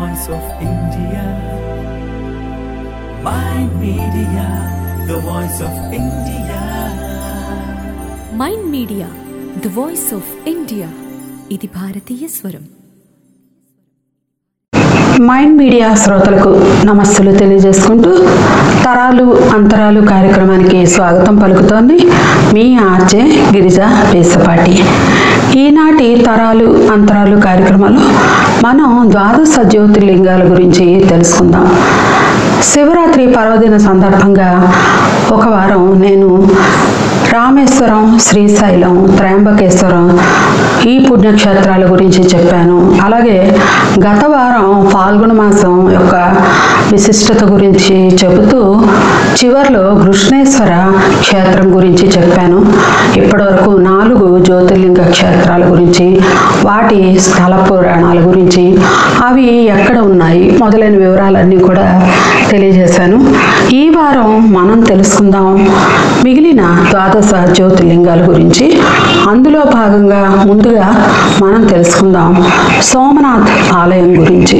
voice of India. My media, the voice of India. Mind Media the voice of India ఇది భారతీయ స్వరం Mind media శ్రోతలకు నమస్సులు తెలియజేసుకుంటూ తరాలు అంతరాలు కార్యక్రమానికి స్వాగతం పలుకుతోంది మీ ఆర్జే గిరిజ పేసపాటి ఈనాటి తరాలు అంతరాలు కార్యక్రమంలో మనం ద్వాదశ జ్యోతిర్లింగాల గురించి తెలుసుకుందాం శివరాత్రి పర్వదిన సందర్భంగా ఒక వారం నేను రామేశ్వరం శ్రీశైలం త్రయంబకేశ్వరం ఈ పుణ్యక్షేత్రాల గురించి చెప్పాను అలాగే గత వారం ఫాల్గుణ మాసం యొక్క విశిష్టత గురించి చెబుతూ చివర్లో కృష్ణేశ్వర క్షేత్రం గురించి చెప్పాను ఇప్పటివరకు నాలుగు జ్యోతిర్లింగ క్షేత్రాల గురించి వాటి స్థల పురాణాల గురించి అవి ఎక్కడ ఉన్నాయి మొదలైన వివరాలన్నీ కూడా తెలియజేశాను ఈ వారం మనం తెలుసుకుందాం మిగిలిన ద్వాదశ జ్యోతిర్లింగాల గురించి అందులో భాగంగా ముందుగా మనం తెలుసుకుందాం సోమనాథ్ ఆలయం గురించి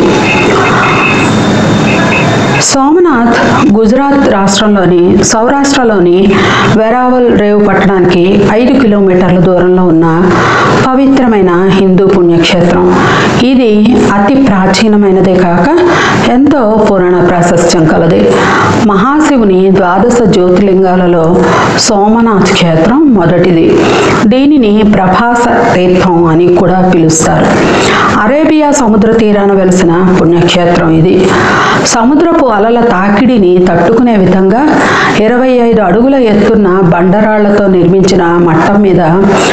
సోమనాథ్ గుజరాత్ రాష్ట్రంలోని సౌరాష్ట్రలోని వెరావల్ రేవు పట్టణానికి ఐదు కిలోమీటర్ల దూరంలో ఉన్న పవిత్రమైన హిందూ పుణ్యక్షేత్రం ఇది అతి ప్రాచీనమైనదే కాక ఎంతో పురాణ ప్రాశస్త్యం కలది మహాశివుని ద్వాదశ జ్యోతిర్లింగాలలో సోమనాథ్ క్షేత్రం మొదటిది దీనిని ప్రభాస తీర్థం అని కూడా పిలుస్తారు అరేబియా సముద్ర తీరాన వెలిసిన పుణ్యక్షేత్రం ఇది సముద్రపు అలల తాకిడిని తట్టుకునే విధంగా ఇరవై ఐదు అడుగుల ఎత్తున్న బండరాళ్లతో నిర్మించిన మట్టం మీద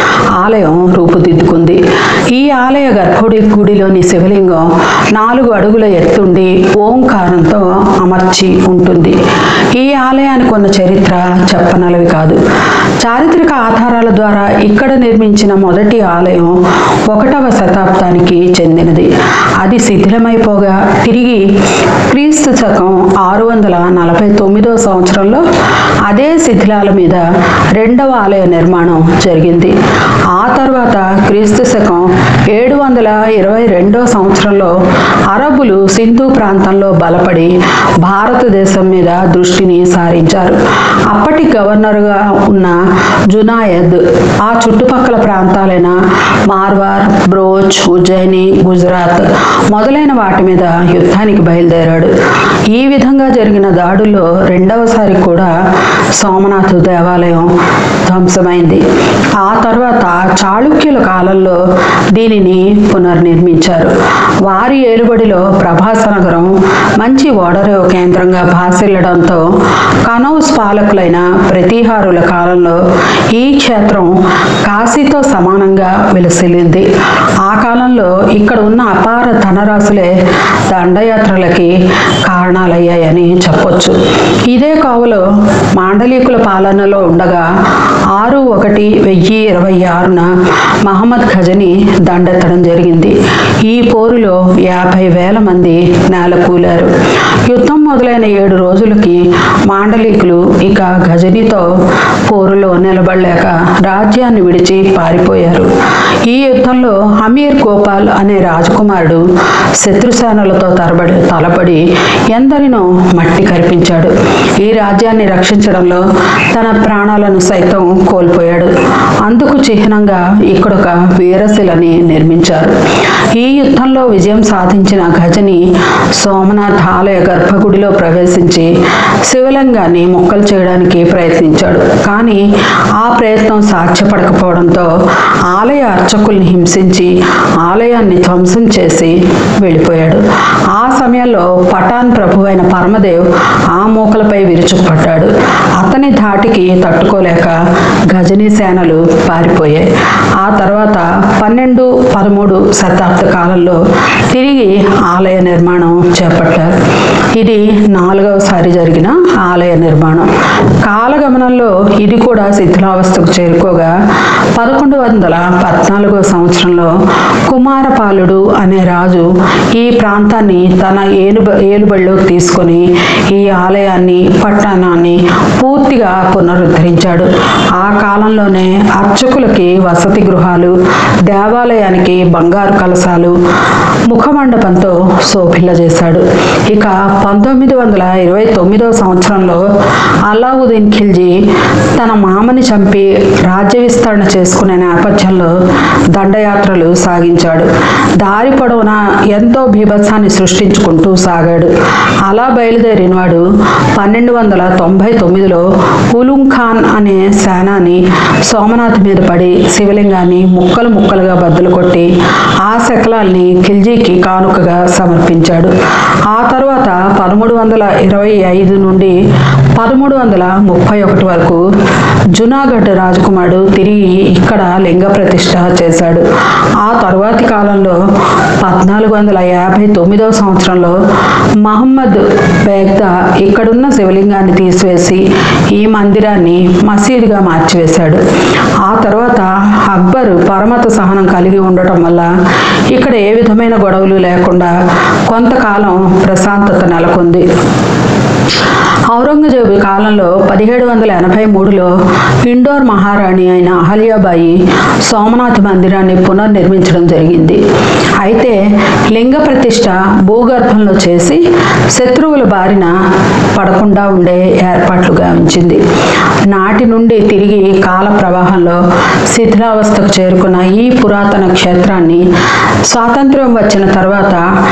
ఆలయం రూపుదిద్దుకుంది ఈ ఆలయ గర్భుడి గుడిలోని శివలింగం నాలుగు అడుగుల ఎత్తుండి ఓంకారంతో అమర్చి ఉంటుంది ఈ ఆలయానికి ఉన్న చరిత్ర చెప్పనలవి కాదు చారిత్రక ఆధారాల ద్వారా ఇక్కడ నిర్మించిన మొదటి ఆలయం ఒకటవ శతాబ్దానికి చెందినది అది శిథిలమైపోగా తిరిగి క్రీస్తు శకం ఆరు వందల నలభై తొమ్మిదో సంవత్సరంలో అదే శిథిలాల మీద రెండవ ఆలయ నిర్మాణం జరిగింది ఆ తర్వాత క్రీస్తు శకం ఏడు వందల ఇరవై రెండో సంవత్సరంలో అరబ్బులు సింధు ప్రాంతంలో బలపడి భారతదేశం మీద దృష్టిని సారించారు అప్పటి గవర్నర్గా ఉన్న జునాయద్ ఆ చుట్టుపక్కల ప్రాంతాలైన మార్వార్ బ్రోచ్ ఉజ్జయిని గుజరాత్ మొదలైన వాటి మీద యుద్ధానికి బయలుదేరాడు ఈ విధంగా జరిగిన దాడుల్లో రెండవసారి కూడా సోమనాథ్ దేవాలయం ధ్వంసమైంది ఆ తర్వాత చాళుక్యుల కాలంలో దీనిని పునర్నిర్మించారు వారి ఏలుబడిలో ప్రభాస నగరం మంచి ఓడరేవు కేంద్రంగా భాసిల్లడంతో కనౌస్ పాలకులైన ప్రతీహారుల కాలంలో ఈ క్షేత్రం కాశీతో సమానంగా విలసిల్లింది ఆ కాలంలో ఇక్కడ ఉన్న అపార ధనరాశులే దండయాత్రలకి కారణాలయ్యాయని చెప్పొచ్చు ఇదే కోవలో మాండలికుల పాలనలో ఉండగా ఆరు ఒకటి వెయ్యి ఇరవై ఆరున మహమ్మద్ ఖజని దండెత్తడం జరిగింది ఈ పోరులో యాభై వేల మంది నేలకూలారు యుద్ధం మొదలైన ఏడు రోజులకి మాండలికులు ఇక గజనీతో పోరులో నిలబడలేక రాజ్యాన్ని విడిచి పారిపోయారు ఈ యుద్ధంలో అమీర్ గోపాల్ అనే రాజకుమారుడు శత్రుసేనలతో తరబడి తలపడి ఎందరినో మట్టి కరిపించాడు ఈ రాజ్యాన్ని రక్షించడంలో తన ప్రాణాలను సైతం కోల్పోయాడు అందుకు చిహ్నంగా ఇక్కడొక వీరశిలని నిర్మించారు ఈ యుద్ధంలో విజయం సాధించిన గజని సోమనాథ్ ఆలయ గర్భగుడిలో ప్రవేశించి శివలింగాన్ని మొక్కలు చేయడానికి ప్రయత్నించాడు కానీ ఆ ప్రయత్నం సాధ్యపడకపోవడంతో ఆలయ అర్చకుల్ని హింసించి ఆలయాన్ని ధ్వంసం చేసి వెళ్ళిపోయాడు ఆ సమయంలో పఠాన్ ప్రభు అయిన పరమదేవ్ ఆ మూకలపై విరుచుకుపడ్డాడు అతని ధాటికి తట్టుకోలేక గజనీ సేనలు పారిపోయాయి ఆ తర్వాత పన్నెండు పదమూడు శతాబ్ద కాలంలో తిరిగి ఆలయ నిర్మాణం చేపట్టారు ఇది నాలుగవసారి జరిగిన ఆలయ నిర్మాణం కాలగమనంలో ఇది కూడా శిథిలావస్థకు చేరుకోగా పదకొండు వందల పద్నాలుగు పద్నాలుగో సంవత్సరంలో కుమారపాలుడు అనే రాజు ఈ ప్రాంతాన్ని తన ఏలుబ ఏలుబడిలోకి తీసుకొని ఈ ఆలయాన్ని పట్టణాన్ని పూర్తిగా పునరుద్ధరించాడు ఆ కాలంలోనే అర్చకులకి వసతి గృహాలు దేవాలయానికి బంగారు కలశాలు ముఖమండపంతో శోభిల్ల చేశాడు ఇక పంతొమ్మిది వందల ఇరవై తొమ్మిదవ సంవత్సరంలో అలావుద్దీన్ ఖిల్జీ తన మామని చంపి రాజ్య విస్తరణ చేసుకునే నేపథ్యంలో దండయాత్రలు సాగించాడు దారి పొడవునా ఎంతో బీభత్సాన్ని సృష్టించుకుంటూ సాగాడు అలా బయలుదేరిన వాడు పన్నెండు వందల తొంభై తొమ్మిదిలో ఉలుం ఖాన్ అనే సేనాని సోమనాథ్ మీద పడి శివలింగాన్ని ముక్కలు ముక్కలుగా బద్దలు కొట్టి ఆ శకలాల్ని ఖిల్జీకి కానుకగా సమర్పించాడు ఆ తర్వాత పదమూడు వందల ఇరవై ఐదు నుండి పదమూడు వందల ముప్పై ఒకటి వరకు జునాగఢ్ రాజకుమారుడు తిరిగి ఇక్కడ లింగ ప్రతిష్ఠ చేశాడు ఆ తరువాతి కాలంలో పద్నాలుగు వందల యాభై తొమ్మిదవ సంవత్సరంలో మహమ్మద్ బేగ్దా ఇక్కడున్న శివలింగాన్ని తీసివేసి ఈ మందిరాన్ని మసీదుగా మార్చివేశాడు ఆ తర్వాత అక్బర్ పరమత సహనం కలిగి ఉండటం వల్ల ఇక్కడ ఏ విధమైన గొడవలు లేకుండా కొంతకాలం ప్రశాంతత నెలకొంది ఔరంగజేబు కాలంలో పదిహేడు వందల ఎనభై మూడులో ఇండోర్ మహారాణి అయిన అహల్యాబాయి సోమనాథ్ మందిరాన్ని పునర్నిర్మించడం జరిగింది అయితే లింగ ప్రతిష్ఠ భూగర్భంలో చేసి శత్రువుల బారిన పడకుండా ఉండే ఏర్పాట్లుగా ఉంచింది నాటి నుండి తిరిగి కాల ప్రవాహంలో శిథిలావస్థకు చేరుకున్న ఈ పురాతన క్షేత్రాన్ని స్వాతంత్ర్యం వచ్చిన తర్వాత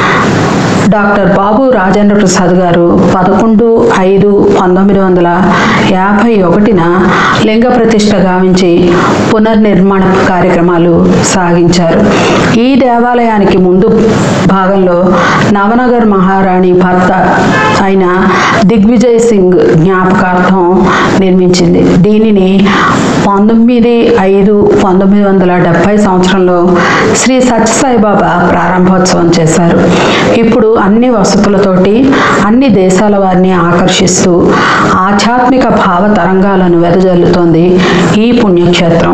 డాక్టర్ బాబు రాజేంద్ర ప్రసాద్ గారు పదకొండు ఐదు పంతొమ్మిది వందల యాభై ఒకటిన లింగ ప్రతిష్ఠ గావించి పునర్నిర్మాణ కార్యక్రమాలు సాగించారు ఈ దేవాలయానికి ముందు భాగంలో నవనగర్ మహారాణి భర్త అయిన దిగ్విజయ్ సింగ్ జ్ఞాపకార్థం నిర్మించింది దీనిని పంతొమ్మిది ఐదు పంతొమ్మిది వందల డెబ్బై సంవత్సరంలో శ్రీ సత్యసాయిబాబా ప్రారంభోత్సవం చేశారు ఇప్పుడు అన్ని వసతులతోటి అన్ని దేశాల వారిని ఆకర్షిస్తూ ఆధ్యాత్మిక భావ తరంగాలను వెదజల్లుతోంది ఈ పుణ్యక్షేత్రం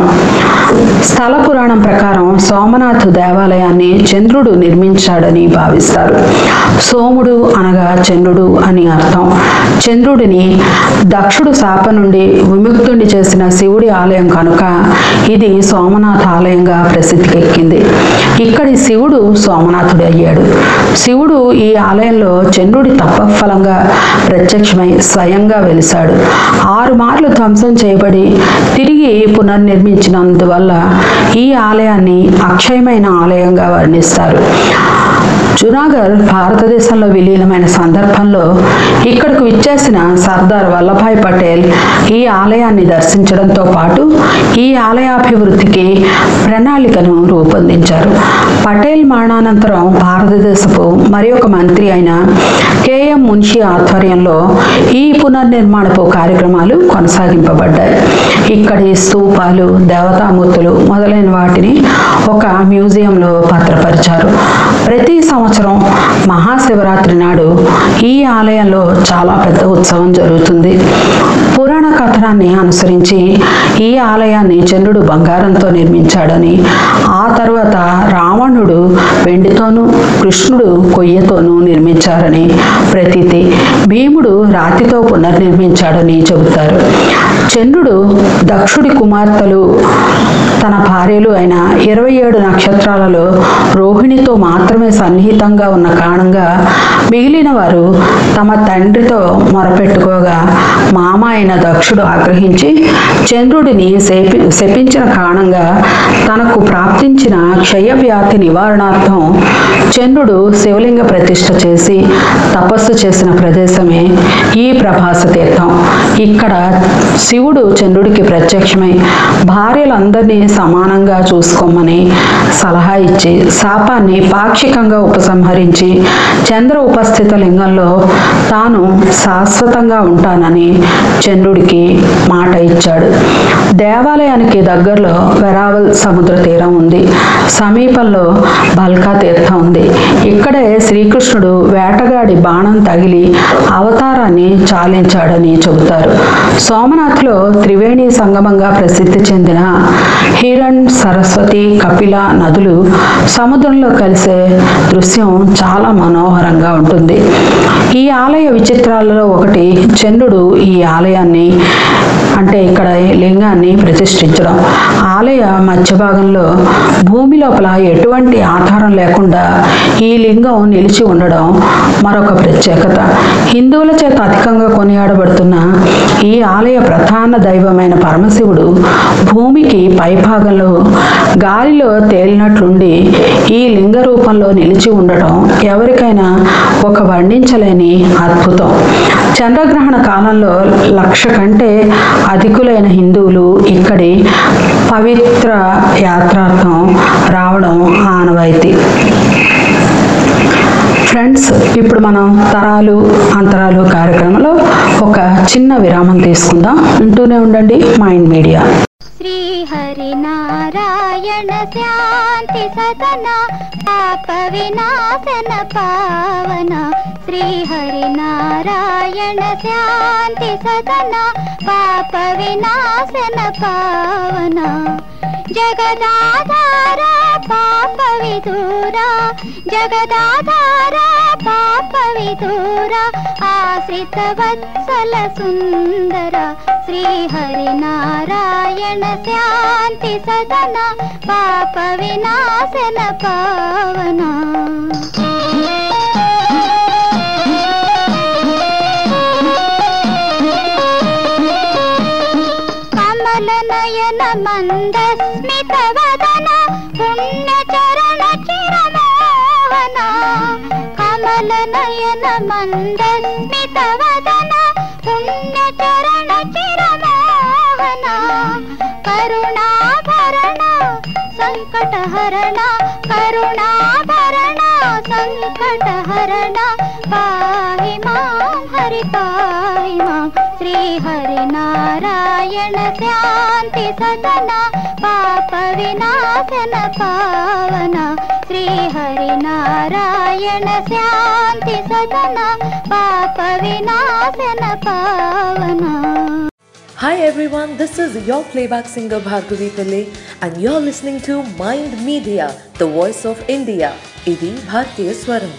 స్థల పురాణం ప్రకారం సోమనాథ్ దేవాలయాన్ని చంద్రుడు నిర్మించాడని భావిస్తారు సోముడు అనగా చంద్రుడు అని అర్థం చంద్రుడిని దక్షుడు శాప నుండి విముక్తుడిని చేసిన శివుడి ఆలయం కనుక ఇది సోమనాథ ఆలయంగా ప్రసిద్ధికెక్కింది ఇక్కడి శివుడు సోమనాథుడు అయ్యాడు శివుడు ఈ ఆలయంలో చంద్రుడి తపఫలంగా ప్రత్యక్షమై స్వయంగా వెలిశాడు ఆరు మార్లు ధ్వంసం చేయబడి తిరిగి పునర్నిర్మించినందువల్ల ఈ ఆలయాన్ని అక్షయమైన ఆలయంగా వర్ణిస్తారు జునాగర్ భారతదేశంలో విలీనమైన సందర్భంలో ఇక్కడకు విచ్చేసిన సర్దార్ వల్లభాయ్ పటేల్ ఈ ఆలయాన్ని దర్శించడంతో పాటు ఈ ఆలయాభివృద్ధికి ప్రణాళికను రూపొందించారు పటేల్ మరణానంతరం భారతదేశపు మరి ఒక మంత్రి అయిన కేఎం మున్షి ఆధ్వర్యంలో ఈ పునర్నిర్మాణపు కార్యక్రమాలు కొనసాగింపబడ్డాయి ఇక్కడి స్తూపాలు దేవతామూర్తులు మొదలైన వాటిని ఒక మ్యూజియంలో భద్రపరిచారు ప్రతి సంవత్సరం మహాశివరాత్రి నాడు ఈ ఆలయంలో చాలా పెద్ద ఉత్సవం జరుగుతుంది పురాణ కథనాన్ని అనుసరించి ఈ ఆలయాన్ని చంద్రుడు బంగారంతో నిర్మించాడని ఆ తర్వాత రావణుడు వెండితోనూ కృష్ణుడు కొయ్యతోనూ నిర్మించారని ప్రతీతి భీముడు రాతితో పునర్నిర్మించాడని చెబుతారు చంద్రుడు దక్షుడి కుమార్తెలు తన భార్యలు అయిన ఇరవై ఏడు నక్షత్రాలలో రోహిణితో మాత్రమే సన్నిహితంగా ఉన్న కారణంగా మిగిలిన వారు తమ తండ్రితో మొరపెట్టుకోగా మామ అయిన దక్షుడు ఆగ్రహించి చంద్రుడిని శపి శపించిన కారణంగా తనకు ప్రాప్తించిన క్షయవ్యాధి నివారణార్థం చంద్రుడు శివలింగ ప్రతిష్ఠ చేసి తపస్సు చేసిన ప్రదేశమే ఈ ప్రభాస తీర్థం ఇక్కడ శివుడు చంద్రుడికి ప్రత్యక్షమై భార్యలందరినీ సమానంగా చూసుకోమని సలహా ఇచ్చి శాపాన్ని పాక్షికంగా ఉపసంహరించి చంద్ర ఉపస్థిత లింగంలో తాను శాశ్వతంగా ఉంటానని చంద్రుడికి మాట ఇచ్చాడు దేవాలయానికి దగ్గరలో వెరావల్ సముద్ర తీరం ఉంది సమీపంలో బల్కా తీర్థం ఉంది ఇక్కడే శ్రీకృష్ణుడు వేటగాడి బాణం తగిలి అవతారాన్ని చాలించాడని చెబుతారు సోమనాథ్లో త్రివేణి సంగమంగా ప్రసిద్ధి చెందిన హిరణ్ సరస్వతి కపిల నదులు సముద్రంలో కలిసే దృశ్యం చాలా మనోహరంగా ఉంటుంది ఈ ఆలయ విచిత్రాలలో ఒకటి చంద్రుడు ఈ ఆలయాన్ని అంటే ఇక్కడ లింగాన్ని ప్రతిష్ఠించడం ఆలయ మధ్య భాగంలో భూమి లోపల ఎటువంటి ఆధారం లేకుండా ఈ లింగం నిలిచి ఉండడం మరొక ప్రత్యేకత హిందువుల చేత అధికంగా కొనియాడబడుతున్న ఈ ఆలయ ప్రధాన దైవమైన పరమశివుడు భూమికి పైభాగంలో గాలిలో తేలినట్లుండి ఈ లింగ రూపంలో నిలిచి ఉండటం ఎవరికైనా ఒక వర్ణించలేని అద్భుతం చంద్రగ్రహణ కాలంలో లక్ష కంటే అధికులైన హిందువులు ఇక్కడి పవిత్ర యాత్రార్థం రావడం ఆనవాయితీ ఫ్రెండ్స్ ఇప్పుడు మనం తరాలు అంతరాలు కార్యక్రమంలో ఒక చిన్న విరామం తీసుకుందాం వింటూనే ఉండండి మైండ్ మీడియా श्रीहरिनारायण शान्ति सदन पाप विनाशन पावन श्रीहरिनारायण शान्ति सदन पाप विनाशन पावन जगदाधार पाप विदूरा जगदाधार पाप विदूरा आश्रित वत्सल सुन्दर श्रीहरिनारायण शान्ति सदन पाप विनाशन पावना कमल नयन मन्द स्मित वदन पुण्य चरण चिरमोहन कमल नयन मन्द स्मित वदन पुण्य चरण चिरमोहन करुणाभरण सङ्कटहरण करुणाभरण सङ्कटहरण पाहि मां हरि पाहि मां श्रीहरिनारायण शान्ति सदन पाप विनाशन पावन श्रीहरिनारायण शान्ति सदन पाप विनाशन पावना Hi everyone, this is your playback singer Bhargavi Pillai and you're listening to Mind Media, the voice of India. ఇది భారతీయ స్వరం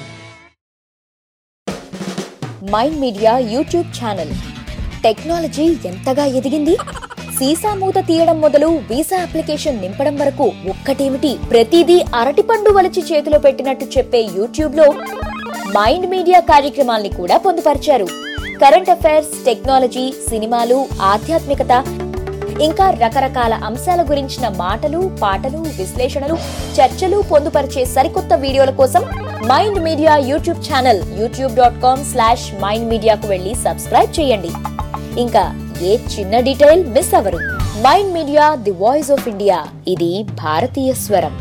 Mind Media YouTube channel technology ఎంతగా ఎదిగింది సీసా మూత తీయడం మొదలు వీసా అప్లికేషన్ నింపడం వరకు ఒక్కటేమిటి ప్రతిదీ అరటిపండు వలిచి చేతిలో పెట్టినట్టు చెప్పే యూట్యూబ్ లో మైండ్ మీడియా కార్యక్రమాల్ని కూడా పొందుపరిచారు కరెంట్ అఫైర్స్ టెక్నాలజీ సినిమాలు ఆధ్యాత్మికత ఇంకా రకరకాల అంశాల గురించిన మాటలు పాటలు విశ్లేషణలు చర్చలు పొందుపరిచే సరికొత్త వీడియోల కోసం Mind Media YouTube channel YouTube dot com slash Mind మీడియాకు వెళ్ళి సబ్స్క్రైబ్ చేయండి ఇంకా ఏ చిన్న డీటెయిల్ మిస్ అవ్వరు Mind Media the voice of India ఇది భారతీయ స్వరం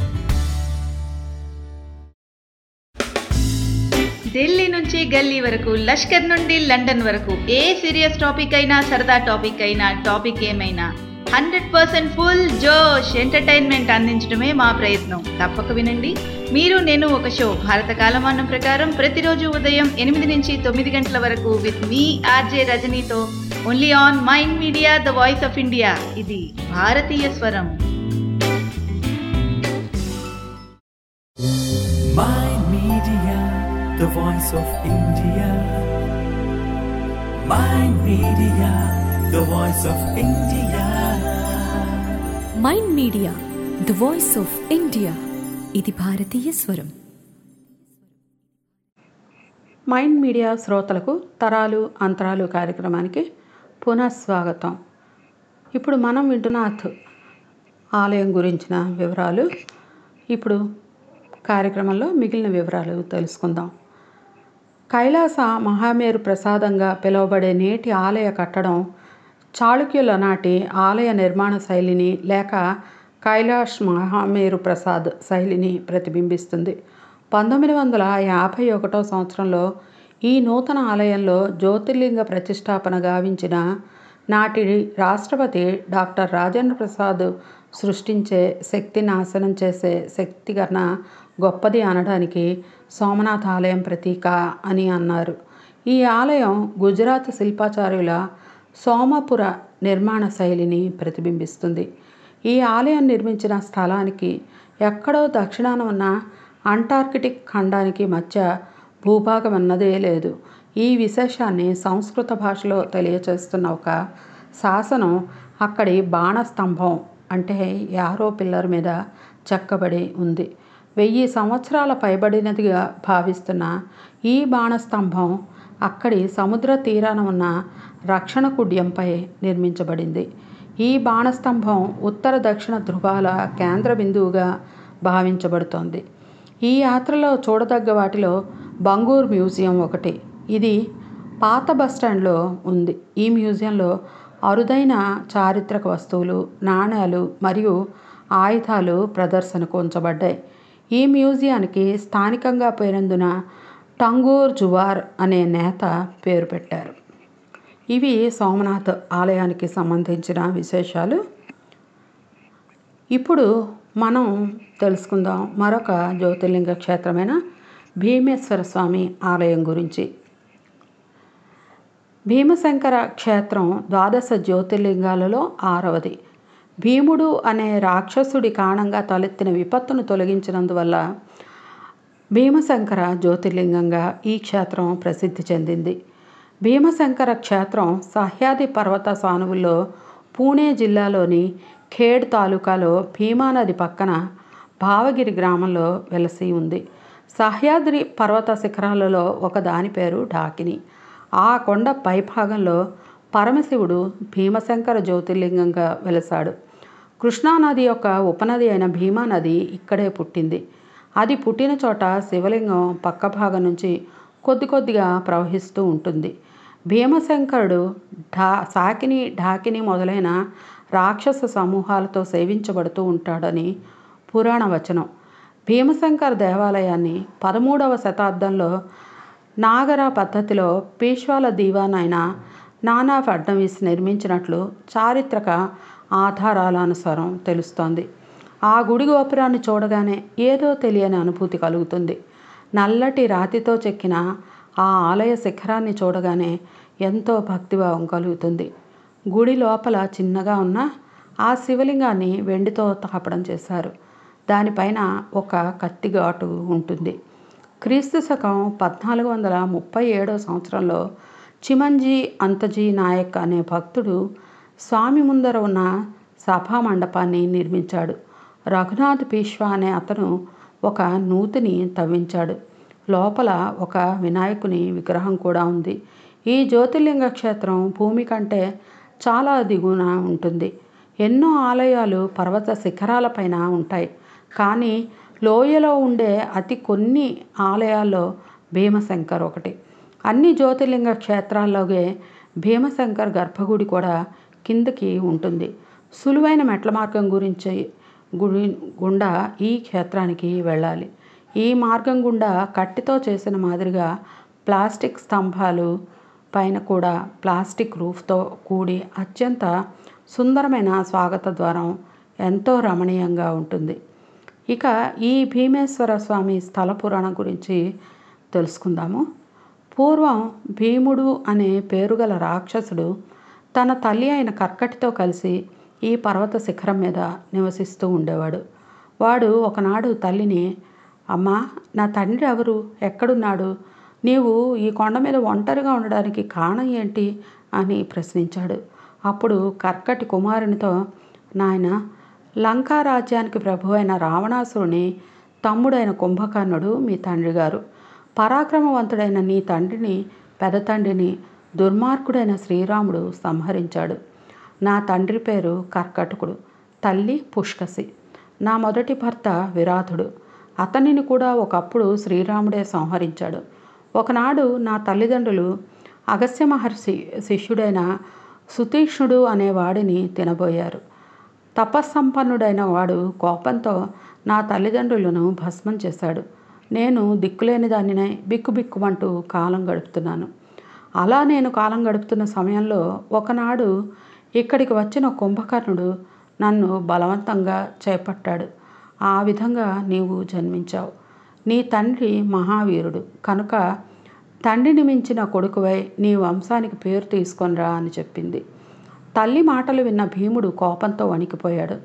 ఢిల్లీ నుంచి గల్లీ వరకు లష్కర్ నుండి లండన్ వరకు ఏ సీరియస్ టాపిక్ అయినా సరదా టాపిక్ అయినా టాపిక్ ఏమైనా హండ్రెడ్ పర్సెంట్ ఫుల్ జోష్ ఎంటర్టైన్మెంట్ అందించడమే మా ప్రయత్నం తప్పక వినండి మీరు నేను ఒక షో భారత కాలమానం ప్రకారం ప్రతిరోజు ఉదయం ఎనిమిది నుంచి తొమ్మిది గంటల వరకు విత్ మీ ఆర్జే రజనీతో only on Mind Media the voice of India ఇది భారతీయ స్వరం Mind Media, the voice of India. Mind Media, the voice of India. Mind Media the voice of India ఇది భారతీయ స్వరం మైండ్ మీడియా శ్రోతలకు తరాలు అంతరాలు కార్యక్రమానికి పునఃస్వాగతం ఇప్పుడు మనం వింటున్నాథ్ ఆలయం గురించిన వివరాలు ఇప్పుడు కార్యక్రమంలో మిగిలిన వివరాలు తెలుసుకుందాం కైలాస మహామేరు ప్రసాదంగా పిలువబడే నేటి ఆలయ కట్టడం చాళుక్యుల నాటి ఆలయ నిర్మాణ శైలిని లేక కైలాష్ మహామేరు ప్రసాద్ శైలిని ప్రతిబింబిస్తుంది పంతొమ్మిది వందల యాభై ఒకటో సంవత్సరంలో ఈ నూతన ఆలయంలో జ్యోతిర్లింగ ప్రతిష్టాపన గావించిన నాటి రాష్ట్రపతి డాక్టర్ రాజేంద్ర ప్రసాద్ సృష్టించే శక్తి నాశనం చేసే శక్తి కన్నా గొప్పది అనడానికి సోమనాథ్ ఆలయం ప్రతీక అని అన్నారు ఈ ఆలయం గుజరాత్ శిల్పాచార్యుల సోమపుర నిర్మాణ శైలిని ప్రతిబింబిస్తుంది ఈ ఆలయం నిర్మించిన స్థలానికి ఎక్కడో దక్షిణాన ఉన్న అంటార్కిటిక్ ఖండానికి మధ్య భూభాగం అన్నదే లేదు ఈ విశేషాన్ని సంస్కృత భాషలో తెలియచేస్తున్న ఒక శాసనం అక్కడి బాణస్తంభం అంటే యారో పిల్లర్ మీద చెక్కబడి ఉంది వెయ్యి సంవత్సరాల పైబడినదిగా భావిస్తున్న ఈ బాణస్తంభం అక్కడి సముద్ర తీరాన ఉన్న రక్షణ కుడ్యంపై నిర్మించబడింది ఈ బాణస్తంభం ఉత్తర దక్షిణ ధృవాల కేంద్ర బిందువుగా భావించబడుతోంది ఈ యాత్రలో చూడదగ్గ వాటిలో బంగూర్ మ్యూజియం ఒకటి ఇది పాత బస్టాండ్లో ఉంది ఈ మ్యూజియంలో అరుదైన చారిత్రక వస్తువులు నాణేలు మరియు ఆయుధాలు ప్రదర్శనకు ఉంచబడ్డాయి ఈ మ్యూజియానికి స్థానికంగా పేరొందిన టంగూర్ జువార్ అనే నేత పేరు పెట్టారు ఇవి సోమనాథ్ ఆలయానికి సంబంధించిన విశేషాలు ఇప్పుడు మనం తెలుసుకుందాం మరొక జ్యోతిర్లింగ క్షేత్రమైన భీమేశ్వర స్వామి ఆలయం గురించి భీమశంకర క్షేత్రం ద్వాదశ జ్యోతిర్లింగాలలో ఆరవది భీముడు అనే రాక్షసుడి కారణంగా తలెత్తిన విపత్తును తొలగించినందువల్ల భీమశంకర జ్యోతిర్లింగంగా ఈ క్షేత్రం ప్రసిద్ధి చెందింది భీమశంకర క్షేత్రం సహ్యాది పర్వత సానువుల్లో పూణే జిల్లాలోని ఖేడ్ తాలూకాలో భీమానది పక్కన భావగిరి గ్రామంలో వెలసి ఉంది సహ్యాద్రి పర్వత శిఖరాలలో ఒక దాని పేరు ఢాకిని ఆ కొండ పైభాగంలో పరమశివుడు భీమశంకర జ్యోతిర్లింగంగా వెలసాడు కృష్ణానది యొక్క ఉపనది అయిన భీమా నది ఇక్కడే పుట్టింది అది పుట్టిన చోట శివలింగం పక్క భాగం నుంచి కొద్ది కొద్దిగా ప్రవహిస్తూ ఉంటుంది భీమశంకరుడు ఢా సాకిని ఢాకిని మొదలైన రాక్షస సమూహాలతో సేవించబడుతూ ఉంటాడని పురాణ వచనం భీమశంకర్ దేవాలయాన్ని పదమూడవ శతాబ్దంలో నాగర పద్ధతిలో పీష్వాల దీవాన్ అయిన నానా ఫడ్నవీస్ నిర్మించినట్లు చారిత్రక ఆధారాల అనుసారం తెలుస్తోంది ఆ గుడి గోపురాన్ని చూడగానే ఏదో తెలియని అనుభూతి కలుగుతుంది నల్లటి రాతితో చెక్కిన ఆ ఆలయ శిఖరాన్ని చూడగానే ఎంతో భక్తిభావం కలుగుతుంది గుడి లోపల చిన్నగా ఉన్న ఆ శివలింగాన్ని వెండితో తాపడం చేశారు దానిపైన ఒక కత్తి ఘాటు ఉంటుంది క్రీస్తు శకం పద్నాలుగు వందల ముప్పై ఏడో సంవత్సరంలో చిమంజీ అంతజీ నాయక్ అనే భక్తుడు స్వామి ముందర ఉన్న సభా మండపాన్ని నిర్మించాడు రఘునాథ్ పీష్వా అనే అతను ఒక నూతిని తవ్వించాడు లోపల ఒక వినాయకుని విగ్రహం కూడా ఉంది ఈ జ్యోతిర్లింగ క్షేత్రం భూమి కంటే చాలా దిగువన ఉంటుంది ఎన్నో ఆలయాలు పర్వత శిఖరాలపైన ఉంటాయి కానీ లోయలో ఉండే అతి కొన్ని ఆలయాల్లో భీమశంకర్ ఒకటి అన్ని జ్యోతిర్లింగ క్షేత్రాల్లోగే భీమశంకర్ గర్భగుడి కూడా కిందకి ఉంటుంది సులువైన మెట్ల మార్గం గురించి గుడి గుండా ఈ క్షేత్రానికి వెళ్ళాలి ఈ మార్గం గుండా కట్టితో చేసిన మాదిరిగా ప్లాస్టిక్ స్తంభాలు పైన కూడా ప్లాస్టిక్ రూఫ్తో కూడి అత్యంత సుందరమైన స్వాగత ద్వారం ఎంతో రమణీయంగా ఉంటుంది ఇక ఈ భీమేశ్వర స్వామి స్థల పురాణం గురించి తెలుసుకుందాము పూర్వం భీముడు అనే పేరుగల రాక్షసుడు తన తల్లి అయిన కర్కటితో కలిసి ఈ పర్వత శిఖరం మీద నివసిస్తూ ఉండేవాడు వాడు ఒకనాడు తల్లిని అమ్మా నా తండ్రి ఎవరు ఎక్కడున్నాడు నీవు ఈ కొండ మీద ఒంటరిగా ఉండడానికి కారణం ఏంటి అని ప్రశ్నించాడు అప్పుడు కర్కటి కుమారునితో నాయన లంకా రాజ్యానికి ప్రభు అయిన రావణాసురుని తమ్ముడైన కుంభకర్ణుడు మీ తండ్రి గారు పరాక్రమవంతుడైన నీ తండ్రిని పెద్ద తండ్రిని దుర్మార్గుడైన శ్రీరాముడు సంహరించాడు నా తండ్రి పేరు కర్కటకుడు తల్లి పుష్కసి నా మొదటి భర్త విరాధుడు అతనిని కూడా ఒకప్పుడు శ్రీరాముడే సంహరించాడు ఒకనాడు నా తల్లిదండ్రులు అగస్త్య మహర్షి శిష్యుడైన సుతీక్ష్ణుడు అనే వాడిని తినబోయారు తపస్సంపన్నుడైన వాడు కోపంతో నా తల్లిదండ్రులను భస్మం చేశాడు నేను దిక్కులేని దానినే బిక్కుబిక్కుమంటూ కాలం గడుపుతున్నాను అలా నేను కాలం గడుపుతున్న సమయంలో ఒకనాడు ఇక్కడికి వచ్చిన కుంభకర్ణుడు నన్ను బలవంతంగా చేపట్టాడు ఆ విధంగా నీవు జన్మించావు నీ తండ్రి మహావీరుడు కనుక తండ్రిని మించిన కొడుకువై నీ వంశానికి పేరు తీసుకొనిరా అని చెప్పింది తల్లి మాటలు విన్న భీముడు కోపంతో వణికిపోయాడు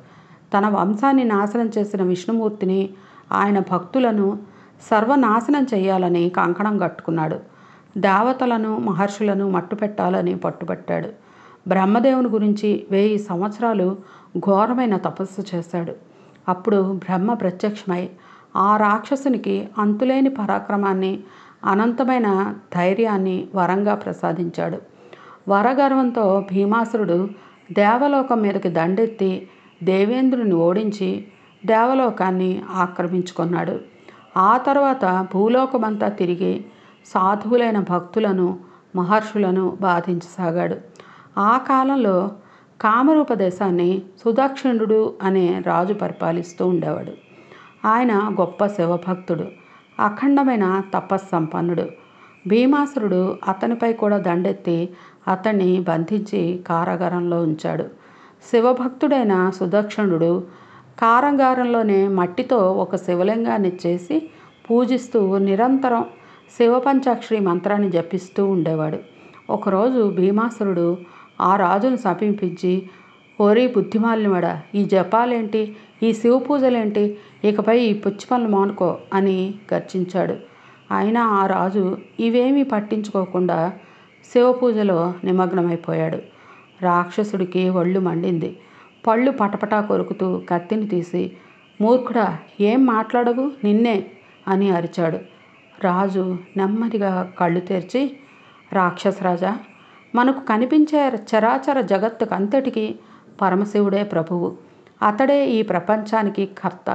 తన వంశాన్ని నాశనం చేసిన విష్ణుమూర్తిని ఆయన భక్తులను సర్వనాశనం చేయాలని కంకణం కట్టుకున్నాడు దేవతలను మహర్షులను మట్టుపెట్టాలని పట్టుబట్టాడు బ్రహ్మదేవుని గురించి వెయ్యి సంవత్సరాలు ఘోరమైన తపస్సు చేశాడు అప్పుడు బ్రహ్మ ప్రత్యక్షమై ఆ రాక్షసునికి అంతులేని పరాక్రమాన్ని అనంతమైన ధైర్యాన్ని వరంగా ప్రసాదించాడు వరగర్వంతో భీమాసురుడు దేవలోకం మీదకి దండెత్తి దేవేంద్రుని ఓడించి దేవలోకాన్ని ఆక్రమించుకున్నాడు ఆ తర్వాత భూలోకమంతా తిరిగి సాధువులైన భక్తులను మహర్షులను బాధించసాగాడు ఆ కాలంలో కామరూప దేశాన్ని సుదక్షిణుడు అనే రాజు పరిపాలిస్తూ ఉండేవాడు ఆయన గొప్ప శివభక్తుడు అఖండమైన తపస్సంపన్నుడు భీమాసురుడు అతనిపై కూడా దండెత్తి అతన్ని బంధించి కారాగారంలో ఉంచాడు శివభక్తుడైన సుదక్షిణుడు కారాగారంలోనే మట్టితో ఒక శివలింగాన్ని చేసి పూజిస్తూ నిరంతరం శివపంచాక్షరి మంత్రాన్ని జపిస్తూ ఉండేవాడు ఒకరోజు భీమాసురుడు ఆ రాజును సమీపించి ఓరి బుద్ధిమాలినవాడా ఈ జపాలేంటి ఈ శివ పూజలేంటి ఇకపై ఈ పుచ్చి పనులు మానుకో అని గర్జించాడు అయినా ఆ రాజు ఇవేమీ పట్టించుకోకుండా శివ పూజలో నిమగ్నమైపోయాడు రాక్షసుడికి ఒళ్ళు మండింది పళ్ళు పటపటా కొరుకుతూ కత్తిని తీసి మూర్ఖుడా ఏం మాట్లాడవు నిన్నే అని అరిచాడు రాజు నెమ్మదిగా కళ్ళు తెరిచి రాక్షసరాజా మనకు కనిపించే చరాచర జగత్తుకు అంతటికి పరమశివుడే ప్రభువు అతడే ఈ ప్రపంచానికి కర్త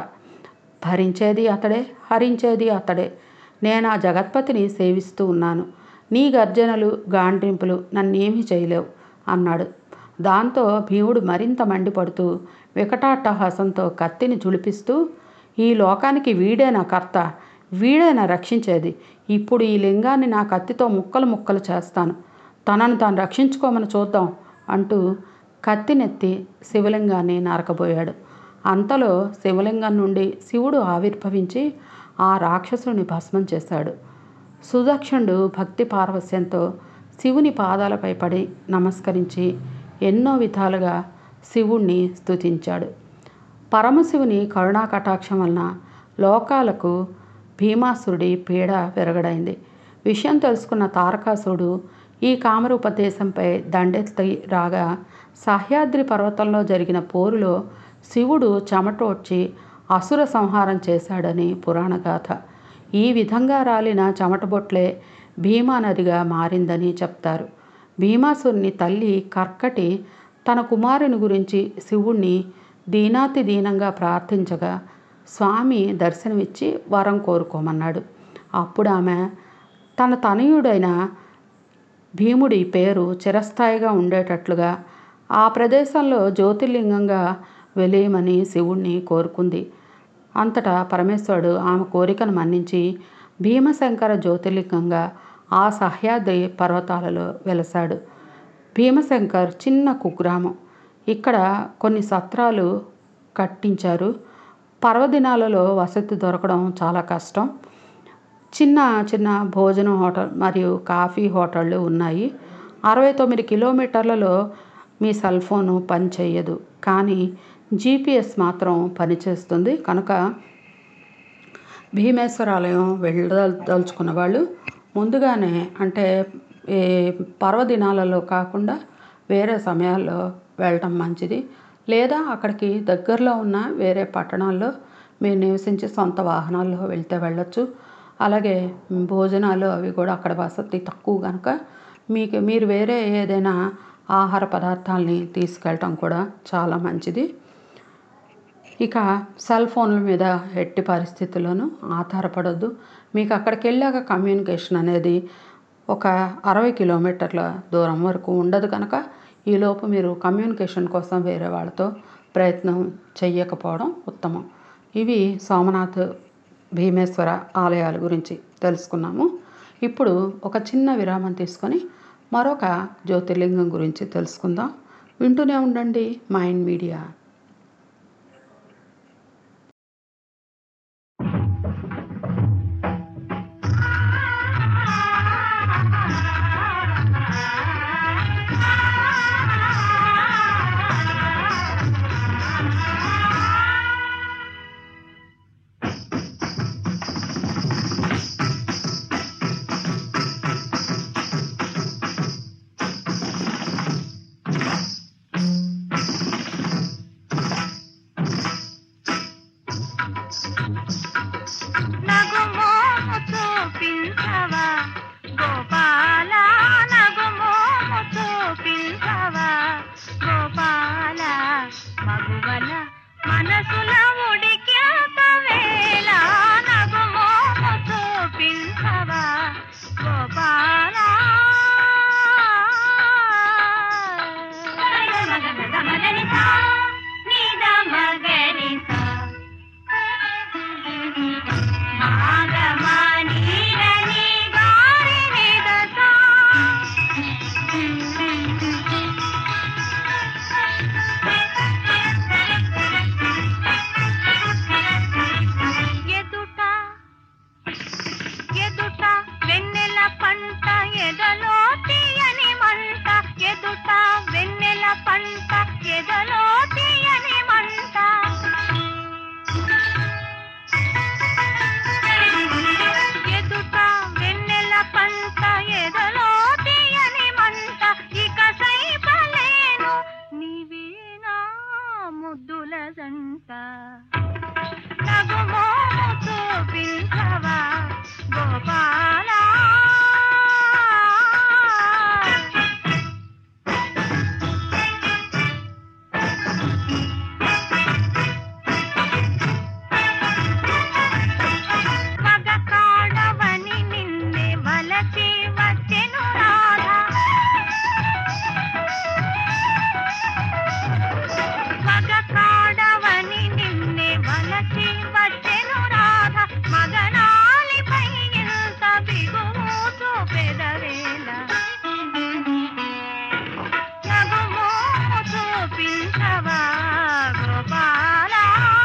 భరించేది అతడే హరించేది అతడే నేను ఆ జగత్పతిని సేవిస్తూ ఉన్నాను నీ గర్జనలు గాండ్రింపులు నన్నేమీ చేయలేవు అన్నాడు దాంతో భీముడు మరింత మండిపడుతూ వికటాట్టహాసంతో కత్తిని చులిపిస్తూ ఈ లోకానికి వీడేనా కర్త వీడేనా రక్షించేది ఇప్పుడు ఈ లింగాన్ని నా కత్తితో ముక్కలు ముక్కలు చేస్తాను తనను తాను రక్షించుకోమని చూద్దాం అంటూ కత్తినెత్తి శివలింగాన్ని నరకబోయాడు అంతలో శివలింగం నుండి శివుడు ఆవిర్భవించి ఆ రాక్షసుని భస్మం చేశాడు సుదక్షుడు భక్తి పార్వస్యంతో శివుని పాదాలపై పడి నమస్కరించి ఎన్నో విధాలుగా శివుణ్ణి స్తుతించాడు పరమశివుని కరుణా కటాక్షం వలన లోకాలకు భీమాసురుడి పీడ విరగడైంది విషయం తెలుసుకున్న తారకాసురుడు ఈ కామరూప దేశంపై దండెత్తి రాగా సహ్యాద్రి పర్వతంలో జరిగిన పోరులో శివుడు చెమటోడ్చి అసుర సంహారం చేశాడని పురాణగాథ ఈ విధంగా రాలిన చెమటబొట్లే భీమా నదిగా మారిందని చెప్తారు భీమాసురుని తల్లి కర్కటి తన కుమారుని గురించి శివుణ్ణి దీనాతి దీనంగా ప్రార్థించగా స్వామి దర్శనమిచ్చి వరం కోరుకోమన్నాడు అప్పుడు ఆమె తన తనయుడైన భీముడి పేరు చిరస్థాయిగా ఉండేటట్లుగా ఆ ప్రదేశంలో జ్యోతిర్లింగంగా వెలేయమని శివుణ్ణి కోరుకుంది అంతటా పరమేశ్వరుడు ఆమె కోరికను మన్నించి భీమశంకర జ్యోతిర్లింగంగా ఆ సహ్యాద్రి పర్వతాలలో వెలసాడు భీమశంకర్ చిన్న కుగ్రామం ఇక్కడ కొన్ని సత్రాలు కట్టించారు పర్వదినాలలో వసతి దొరకడం చాలా కష్టం చిన్న చిన్న భోజనం హోటల్ మరియు కాఫీ హోటళ్ళు ఉన్నాయి అరవై తొమ్మిది కిలోమీటర్లలో మీ సెల్ ఫోను పని చేయదు కానీ జీపీఎస్ మాత్రం పనిచేస్తుంది కనుక భీమేశ్వరాలయం వెళ్ళదలుచుకున్న వాళ్ళు ముందుగానే అంటే ఈ పర్వదినాలలో కాకుండా వేరే సమయాల్లో వెళ్ళటం మంచిది లేదా అక్కడికి దగ్గరలో ఉన్న వేరే పట్టణాల్లో మీరు నివసించే సొంత వాహనాల్లో వెళ్తే వెళ్ళొచ్చు అలాగే భోజనాలు అవి కూడా అక్కడ వసతి తక్కువ కనుక మీకు మీరు వేరే ఏదైనా ఆహార పదార్థాలని తీసుకెళ్ళటం కూడా చాలా మంచిది ఇక సెల్ ఫోన్ల మీద ఎట్టి పరిస్థితుల్లోనూ ఆధారపడొద్దు మీకు అక్కడికి వెళ్ళాక కమ్యూనికేషన్ అనేది ఒక అరవై కిలోమీటర్ల దూరం వరకు ఉండదు కనుక ఈలోపు మీరు కమ్యూనికేషన్ కోసం వేరే వాళ్ళతో ప్రయత్నం చెయ్యకపోవడం ఉత్తమం ఇవి సోమనాథ్ భీమేశ్వర ఆలయాల గురించి తెలుసుకున్నాము ఇప్పుడు ఒక చిన్న విరామం తీసుకొని మరొక జ్యోతిర్లింగం గురించి తెలుసుకుందాం వింటూనే ఉండండి మైండ్ మీడియా ఆ చూపించవా గోపాల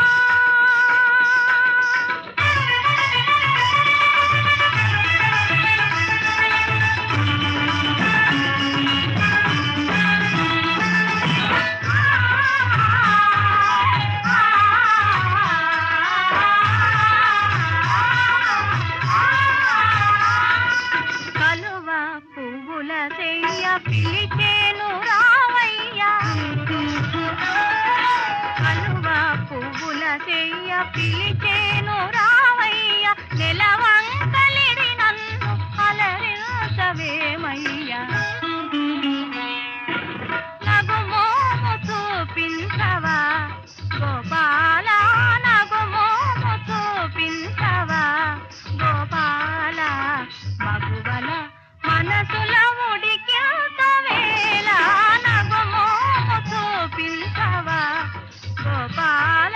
కలువ పువ్వుల చెయ్య పిలిచేను రావయ్యా కలువ పువ్వుల చెయ్య పిలిచేను రావయ్యా నెలవంకలిడి నన్ను అలరించవేమయ్యా నగుమోము చూపించవా గోపాల నగుమోము చూపించవా గోపాల మగువల మనసుల ఉడికింత వేళ నగుమోము చూపించవా గోపాల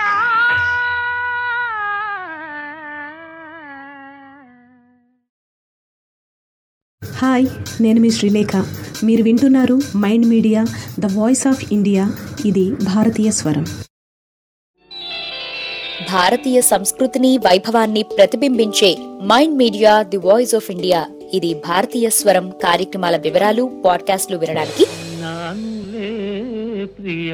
హాయ్ నేను మీ శ్రీలేఖ మీరు వింటున్నారు Mind Media the voice of India ఇది భారతీయ స్వరం భారతీయ సంస్కృతిని వైభవాన్ని ప్రతిబింబించే Mind Media the voice of India ఇది భారతీయ స్వరం కార్యక్రమాల వివరాలు పాడ్కాస్ట్లు వినడానికి నానులే ప్రియ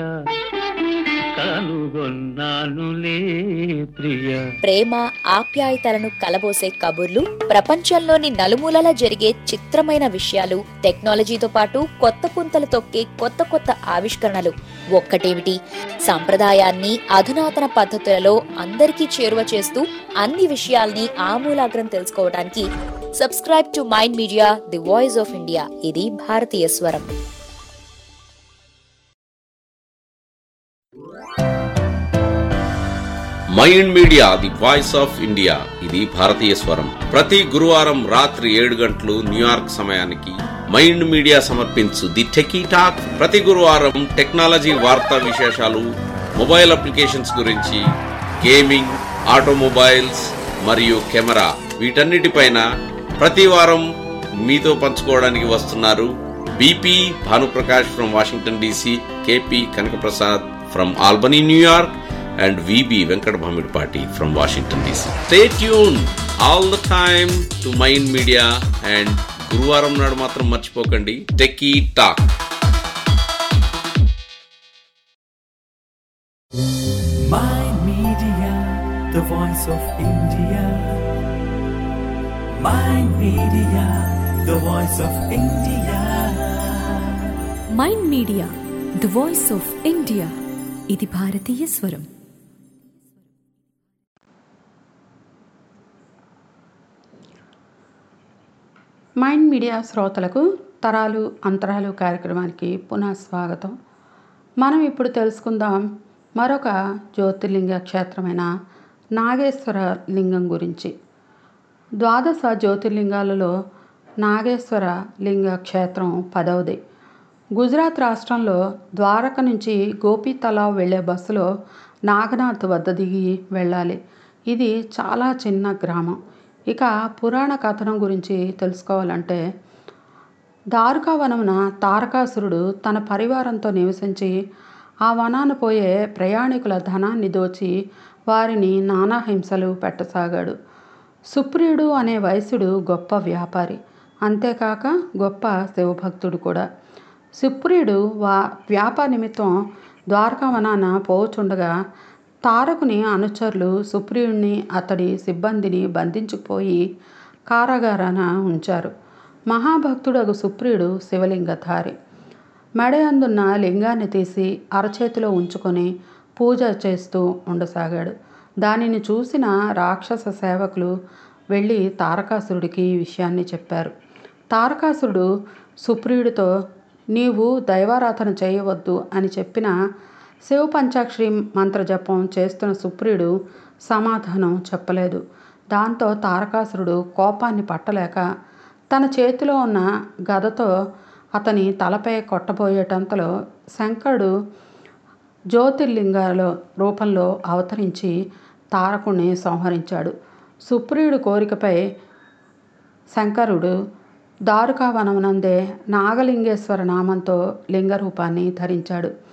కనుగొన్నానులే ప్రియ ప్రేమ ఆప్యాయతలను కలబోసే కబుర్లు ప్రపంచంలోని నలుమూలలా జరిగే చిత్రమైన విషయాలు టెక్నాలజీతో పాటు కొత్త పుంతలు తొక్కే కొత్త కొత్త ఆవిష్కరణలు ఒక్కటేమిటి సంప్రదాయాన్ని అధునాతన పద్ధతులలో అందరికీ చేరువ చేస్తూ అన్ని విషయాల్ని ఆమూలాగ్రం తెలుసుకోవడానికి subscribe to Mind Media the voice of India ఇది భారతీయ స్వరం Mind Media the voice of India ఇది భారతీయ స్వరం ప్రతి గురువారం రాత్రి ఏడు గంటలు న్యూయార్క్ సమయానికి మైండ్ మీడియా సమర్పించు ది టెకీ టాక్ ప్రతి గురువారం టెక్నాలజీ వార్తా విశేషాలు మొబైల్ అప్లికేషన్స్ గురించి గేమింగ్ ఆటోమొబైల్స్ మరియు కెమెరా వీటన్నిటిపైన ప్రతి వారం మీతో పంచుకోవడానికి వస్తున్నారు BP Bhanuprakash from Washington DC KP Kanakaprasad from Albany New York and VB Venkat Bhamidpati from Washington DC. Stay tuned all the time to Mind Media and గురువారం నాడు మాత్రం మర్చిపోకండి techie talk Mind Media, the voice of India. Mind Media, the voice of India. Mind Media the voice of India ఇది భారతీయ స్వరం Mind media శ్రోతలకు తరాలు అంతరాలు కార్యక్రమానికి పునః స్వాగతం మనం ఇప్పుడు తెలుసుకుందాం మరొక జ్యోతిర్లింగ క్షేత్రమైన నాగేశ్వర లింగం గురించి ద్వాదశ జ్యోతిర్లింగాలలో నాగేశ్వర లింగ క్షేత్రం పదవది గుజరాత్ రాష్ట్రంలో ద్వారక నుంచి గోపి తలావ్ వెళ్ళే బస్సులో నాగనాథ్ వద్ద దిగి వెళ్ళాలి ఇది చాలా చిన్న గ్రామం ఇక పురాణ కథనం గురించి తెలుసుకోవాలంటే దారుకా వనమున తారకాసురుడు తన పరివారంతో నివసించి ఆ వనాన పోయే ప్రయాణికుల ధనాన్ని దోచి వారిని నానా హింసలు పెట్టసాగాడు సుప్రియుడు అనే వైశ్యుడు గొప్ప వ్యాపారి అంతేకాక గొప్ప శివభక్తుడు కూడా సుప్రియుడు వా వ్యాపార నిమిత్తం ద్వారకా వనాన పోచుండగా తారకుని అనుచరులు సుప్రియుణ్ణి అతడి సిబ్బందిని బంధించుకుపోయి కారాగారాన ఉంచారు మహాభక్తుడగు సుప్రియుడు శివలింగధారి మెడయందున్న లింగాన్ని తీసి అరచేతిలో ఉంచుకొని పూజ చేస్తూ ఉండసాగాడు దానిని చూసిన రాక్షస సేవకులు వెళ్ళి తారకాసురుడికి ఈ విషయాన్ని చెప్పారు తారకాసురుడు సుప్రియుడితో నీవు దైవారాధన చేయవద్దు అని చెప్పిన శివ పంచాక్షరి మంత్రజపం చేస్తున్న సుప్రియుడు సమాధానం చెప్పలేదు దాంతో తారకాసురుడు కోపాన్ని పట్టలేక తన చేతిలో ఉన్న గదతో అతని తలపై కొట్టబోయేటంతలో శంకరుడు జ్యోతిర్లింగాల రూపంలో అవతరించి తారకుణ్ణి సంహరించాడు సుప్రియుడు కోరికపై శంకరుడు దారుకావనమునందే నాగలింగేశ్వర నామంతో లింగ రూపాన్ని ధరించాడు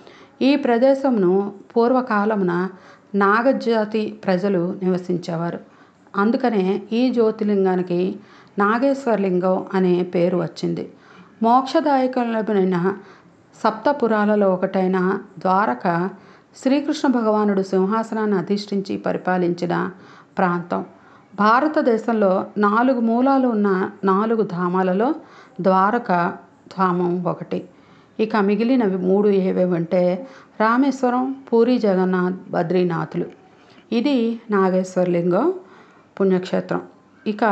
ఈ ప్రదేశమును పూర్వకాలమున నాగజాతి ప్రజలు నివసించేవారు అందుకనే ఈ జ్యోతిలింగానికి నాగేశ్వరలింగం అనే పేరు వచ్చింది మోక్షదాయకులైన సప్తపురాలలో ఒకటైన ద్వారక శ్రీకృష్ణ భగవానుడు సింహాసనాన్ని అధిష్ఠించి పరిపాలించిన ప్రాంతం భారతదేశంలో నాలుగు మూలాలు ఉన్న నాలుగు ధామాలలో ద్వారక ధామం ఒకటి ఇక మిగిలినవి మూడు ఏవేవంటే రామేశ్వరం పూరి జగన్నాథ్ బద్రీనాథులు ఇది నాగేశ్వరలింగం పుణ్యక్షేత్రం ఇక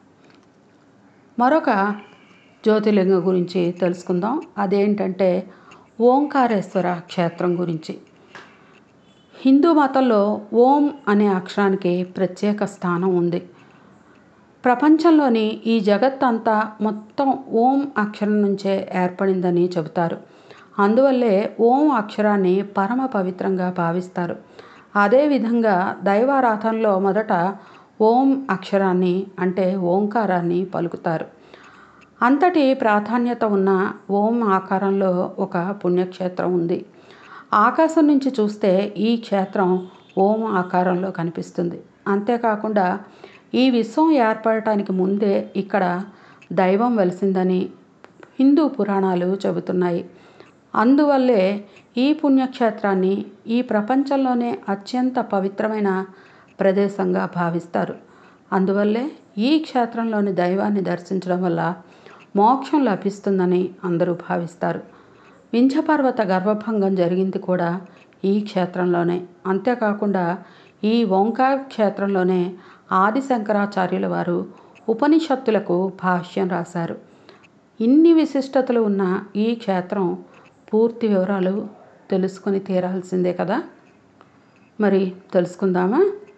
మరొక జ్యోతిర్లింగం గురించి తెలుసుకుందాం అదేంటంటే ఓంకారేశ్వర క్షేత్రం గురించి హిందూ మతంలో ఓం అనే అక్షరానికి ప్రత్యేక స్థానం ఉంది ప్రపంచంలోని ఈ జగత్ అంతా మొత్తం ఓం అక్షరం నుంచే ఏర్పడిందని చెబుతారు అందువల్లే ఓం అక్షరాన్ని పరమ పవిత్రంగా భావిస్తారు అదేవిధంగా దైవారాధనలో మొదట ఓం అక్షరాన్ని అంటే ఓంకారాన్ని పలుకుతారు అంతటి ప్రాధాన్యత ఉన్న ఓం ఆకారంలో ఒక పుణ్యక్షేత్రం ఉంది ఆకాశం నుంచి చూస్తే ఈ క్షేత్రం ఓం ఆకారంలో కనిపిస్తుంది అంతేకాకుండా ఈ విశ్వం ఏర్పడటానికి ముందే ఇక్కడ దైవం వెలిసిందని హిందూ పురాణాలు చెబుతున్నాయి అందువల్లే ఈ పుణ్యక్షేత్రాన్ని ఈ ప్రపంచంలోనే అత్యంత పవిత్రమైన ప్రదేశంగా భావిస్తారు అందువల్లే ఈ క్షేత్రంలోని దైవాన్ని దర్శించడం వల్ల మోక్షం లభిస్తుందని అందరూ భావిస్తారు వింధ్యపర్వత గర్భభంగం జరిగింది కూడా ఈ క్షేత్రంలోనే అంతేకాకుండా ఈ ఓంకార్ క్షేత్రంలోనే ఆది శంకరాచార్యుల వారు ఉపనిషత్తులకు భాష్యం రాశారు ఇన్ని విశిష్టతలు ఉన్న ఈ క్షేత్రం పూర్తి వివరాలు తెలుసుకొని తీరాల్సిందే కదా మరి తెలుసుకుందామా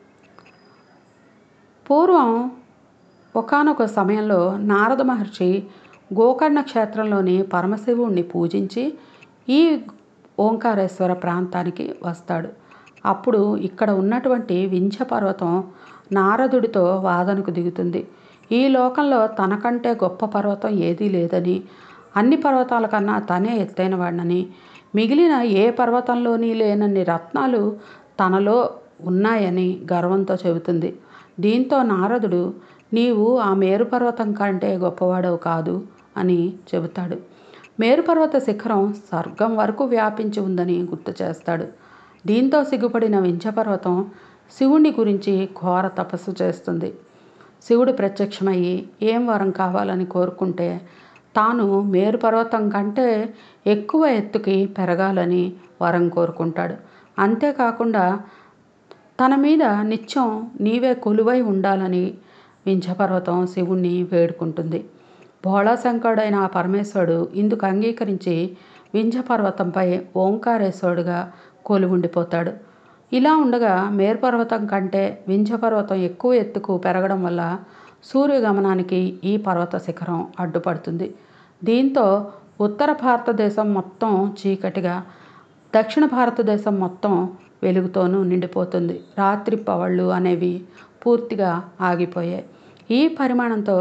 పూర్వం ఒకానొక సమయంలో నారద మహర్షి గోకర్ణ క్షేత్రంలోని పరమశివుణ్ణి పూజించి ఈ ఓంకారేశ్వర ప్రాంతానికి వస్తాడు అప్పుడు ఇక్కడ ఉన్నటువంటి వింధ్య పర్వతం నారదుడితో వాదనకు దిగుతుంది ఈ లోకంలో తనకంటే గొప్ప పర్వతం ఏదీ లేదని అన్ని పర్వతాల కన్నా తనే ఎత్తైన వాడినని మిగిలిన ఏ పర్వతంలోని లేనన్ని రత్నాలు తనలో ఉన్నాయని గర్వంతో చెబుతుంది దీంతో నారదుడు నీవు ఆ మేరుపర్వతం కంటే గొప్పవాడవు కాదు అని చెబుతాడు మేరుపర్వత శిఖరం స్వర్గం వరకు వ్యాపించి ఉందని గుర్తు చేస్తాడు దీంతో సిగ్గుపడిన వింధ్యపర్వతం శివుని గురించి ఘోర తపస్సు చేస్తుంది శివుడు ప్రత్యక్షమయ్యి ఏం వరం కావాలని కోరుకుంటే తాను మేరుపర్వతం కంటే ఎక్కువ ఎత్తుకి పెరగాలని వరం కోరుకుంటాడు అంతేకాకుండా తన మీద నిత్యం నీవే కొలువై ఉండాలని వింధ్యపర్వతం శివుణ్ణి వేడుకుంటుంది భోళాశంకరుడైన ఆ పరమేశ్వరుడు ఇందుకు అంగీకరించి వింధ్యపర్వతంపై ఓంకారేశ్వరుడుగా కొలువుండిపోతాడు ఇలా ఉండగా మేరుపర్వతం కంటే వింధ్యపర్వతం ఎక్కువ ఎత్తుకు పెరగడం వల్ల సూర్యగమనానికి ఈ పర్వత శిఖరం అడ్డుపడుతుంది దీంతో ఉత్తర భారతదేశం మొత్తం చీకటిగా దక్షిణ భారతదేశం మొత్తం వెలుగుతోనూ నిండిపోతుంది రాత్రి పవళ్ళు అనేవి పూర్తిగా ఆగిపోయాయి ఈ పరిమాణంతో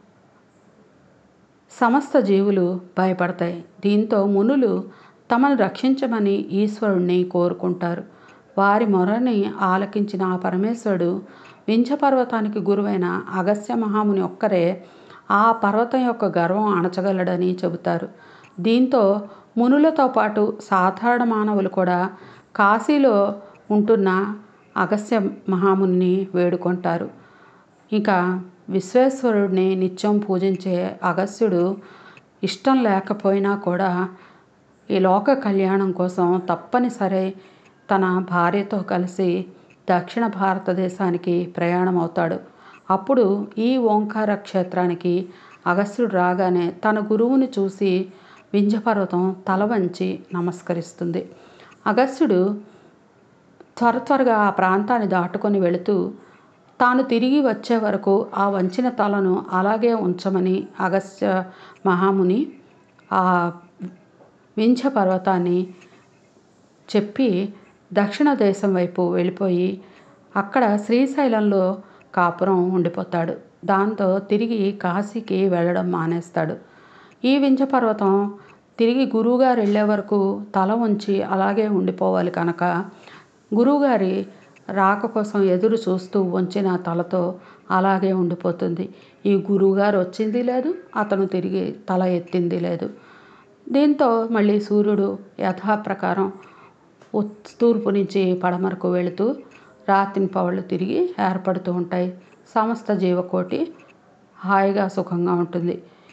సమస్త జీవులు భయపడతాయి దీంతో మునులు తమను రక్షించమని ఈశ్వరుణ్ణి కోరుకుంటారు వారి మొరని ఆలకించిన ఆ పరమేశ్వరుడు వింధ్యపర్వతానికి గురువైన అగస్త్య మహాముని ఒక్కరే ఆ పర్వతం యొక్క గర్వం అణచగలడని చెబుతారు దీంతో మునులతో పాటు సాధారణ మానవులు కూడా కాశీలో ఉంటున్న అగస్త్య మహాముని వేడుకుంటారు ఇక విశ్వేశ్వరుడిని నిత్యం పూజించే అగస్త్యుడు ఇష్టం లేకపోయినా కూడా ఈ లోక కళ్యాణం కోసం తప్పనిసరి తన భార్యతో కలిసి దక్షిణ భారతదేశానికి ప్రయాణం అవుతాడు అప్పుడు ఈ ఓంకార క్షేత్రానికి అగస్త్యుడు రాగానే తన గురువుని చూసి వింధ్యపర్వతం తల వంచి నమస్కరిస్తుంది అగస్త్యుడు త్వర త్వరగా ఆ ప్రాంతాన్ని దాటుకొని వెళుతూ తాను తిరిగి వచ్చే వరకు ఆ వంచిన తలను అలాగే ఉంచమని అగస్త్య మహాముని ఆ వింధ్య పర్వతాన్ని చెప్పి దక్షిణ దేశం వైపు వెళ్ళిపోయి అక్కడ శ్రీశైలంలో కాపురం ఉండిపోతాడు దాంతో తిరిగి కాశీకి వెళ్ళడం మానేస్తాడు ఈ వింధ్య పర్వతం తిరిగి గురువుగారు వెళ్ళే వరకు తల ఉంచి అలాగే ఉండిపోవాలి కనుక గురువుగారి రాక కోసం ఎదురు చూస్తూ వంచిన తలతో అలాగే ఉండిపోతుంది ఈ గురువుగారు వచ్చింది లేదు అతను తిరిగి తల ఎత్తింది లేదు దీంతో మళ్ళీ సూర్యుడు యథాప్రకారం ఉత్- తూర్పు నుంచి పడమరకు వెళుతూ రాత్రి పవళ్ళు తిరిగి ఏర్పడుతూ ఉంటాయి సమస్త జీవకోటి హాయిగా సుఖంగా ఉంటుంది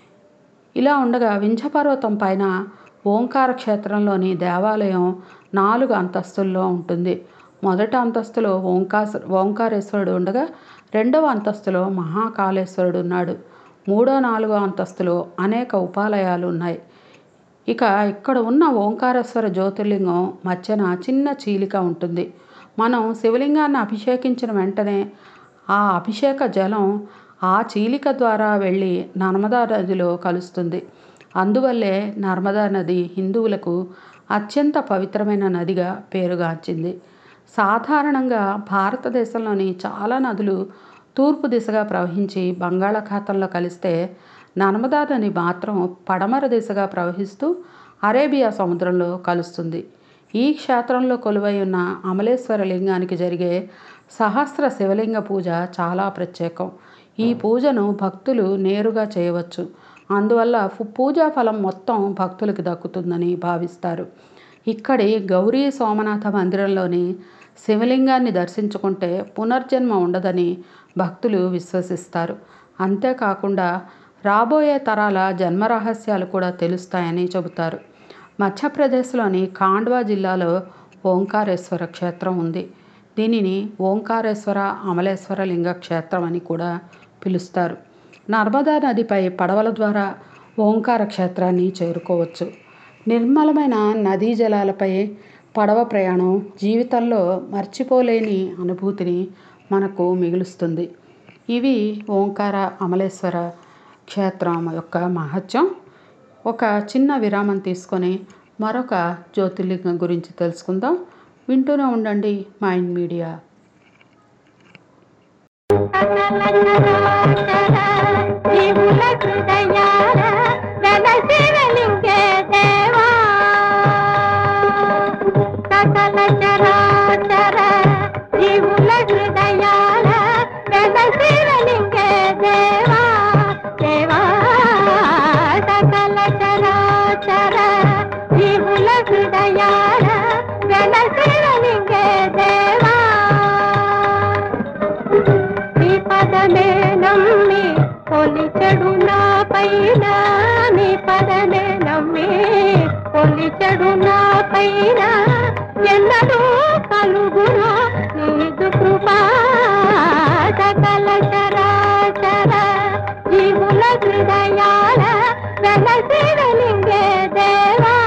ఇలా ఉండగా వింధ్యపర్వతం పైన ఓంకార క్షేత్రంలోని దేవాలయం నాలుగు అంతస్తుల్లో ఉంటుంది మొదటి అంతస్తులో ఓంకాస ఓంకారేశ్వరుడు ఉండగా రెండవ అంతస్తులో మహాకాళేశ్వరుడు ఉన్నాడు మూడో నాలుగో అంతస్తులో అనేక ఉపాలయాలు ఉన్నాయి ఇక ఇక్కడ ఉన్న ఓంకారేశ్వర జ్యోతిర్లింగం మధ్యన చిన్న చీలిక ఉంటుంది మనం శివలింగాన్ని అభిషేకించిన వెంటనే ఆ అభిషేక జలం ఆ చీలిక ద్వారా వెళ్ళి నర్మదా నదిలో కలుస్తుంది అందువల్లే నర్మదా నది హిందువులకు అత్యంత పవిత్రమైన నదిగా పేరుగాంచింది సాధారణంగా భారతదేశంలోని చాలా నదులు తూర్పు దిశగా ప్రవహించి బంగాళాఖాతంలో కలిస్తే నర్మదా నది మాత్రం పడమర దిశగా ప్రవహిస్తూ అరేబియా సముద్రంలో కలుస్తుంది ఈ క్షేత్రంలో కొలువై ఉన్న అమలేశ్వర లింగానికి జరిగే సహస్ర శివలింగ పూజ చాలా ప్రత్యేకం ఈ పూజను భక్తులు నేరుగా చేయవచ్చు అందువల్ల ఫు- పూజా ఫలం మొత్తం భక్తులకు దక్కుతుందని భావిస్తారు ఇక్కడి గౌరీ సోమనాథ మందిరంలోని శివలింగాన్ని దర్శించుకుంటే పునర్జన్మ ఉండదని భక్తులు విశ్వసిస్తారు అంతేకాకుండా రాబోయే తరాల జన్మ రహస్యాలు కూడా తెలుస్తాయని చెబుతారు మధ్యప్రదేశ్లోని ఖాండ్వా జిల్లాలో ఓంకారేశ్వర క్షేత్రం ఉంది దీనిని ఓంకారేశ్వర అమలేశ్వర లింగ క్షేత్రం అని కూడా పిలుస్తారు నర్మదా నదిపై పడవల ద్వారా ఓంకార క్షేత్రాన్ని చేరుకోవచ్చు నిర్మలమైన నదీ జలాలపై పడవ ప్రయాణం జీవితంలో మర్చిపోలేని అనుభూతిని మనకు మిగులుస్తుంది ఇవి ఓంకార అమలేశ్వర క్షేత్రం యొక్క మహత్యం ఒక చిన్న విరామం తీసుకొని మరొక జ్యోతిర్లింగం గురించి తెలుసుకుందాం వింటూనే ఉండండి మైండ్ మీడియా జీవుల హృదయాల వెలసివలింగే దేవా సకల చరాచర జీవుల హృదయాల వెలసివలింగే దేవా దేవా సకల చరాచర జీవుల హృదయాల వెలసివలింగే దేవా నీ పదమే నమ్మి కొలిచెడు నా పైన నీ పదమే నమ్మి కొలిచెడు నా పైన ఎన్నడూ కలుగును నీదు కృపా సకల చరాచర జీవుల హృదయాల వెలసి వెలింగే దేవా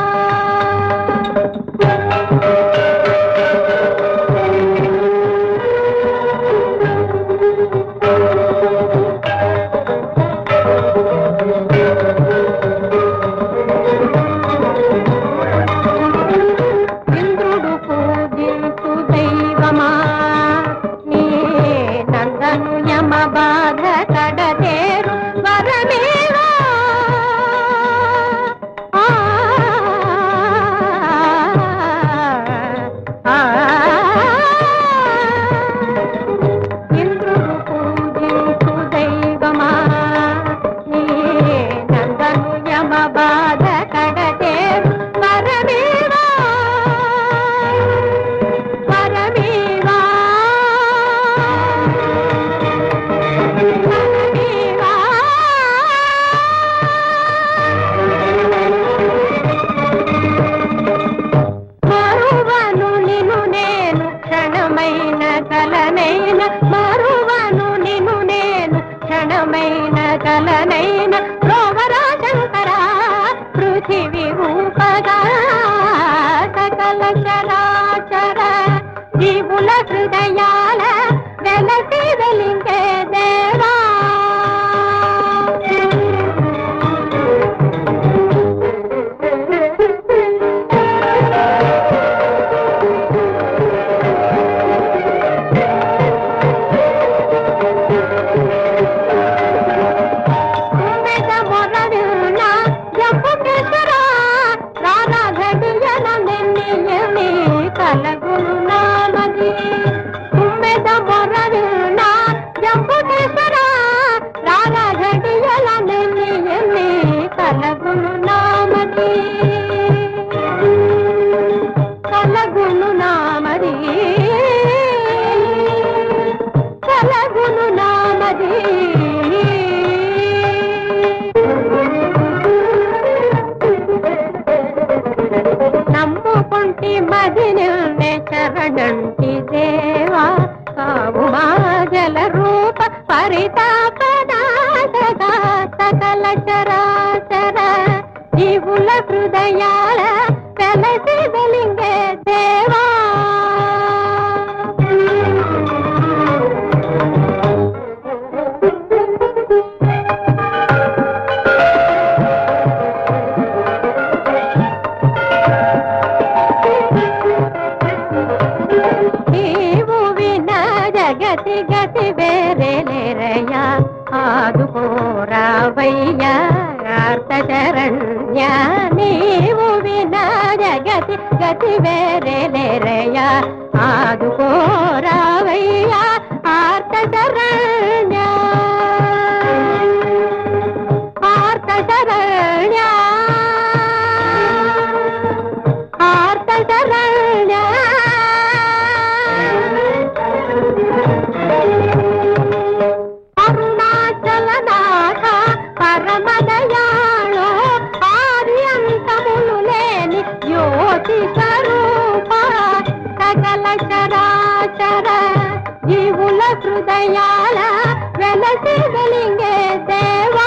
ఇంద్రుడు పూజించు దైవమా నీ నందను యమ బాధ కడతేరు వరమేవా ఆ, ఆ, ఇంద్రుడు పూజించు దైవమా నీ నందను యమ బాధ కడతేరు వరమేవా వరమేవా వరమేవా మరువను నిను నేను క్షణమైన కలనైన మరువను నిను నేను క్షణమైన కలనైన రోవరా శంకర పృథివి రూపగా సకల చరాచర జీవుల హృదయాల వెలసి వెలింగే దేవా తుమ్మెద మొరడున జంపు కేసరా పెట్టి మది నిన్నే చరణంటి దేవా కావు మా జల రూప పరితాపనాశగా సకల చరాచర జీవుల హృదయాల వెలసి వెలింగే దేవా నీవు విన జగతి గతి వేరే లేరయ్యా ఆదుకోరావయ్యా అర్థశరణ్య నీవు విన జగతి గతి వేరే లేరయ్యా ఆదుకోరావయ్యా ఆర్తశరణ్య ఆర్తశరణ్య ఆర్తశరణ్య అరుణాచలనాథ పరమదయాళో ఆర్యంతములు లేని జ్యోతి స్వరూప సకల చరాచర జీవుల హృదయాల వెలసి వెలింగే దేవా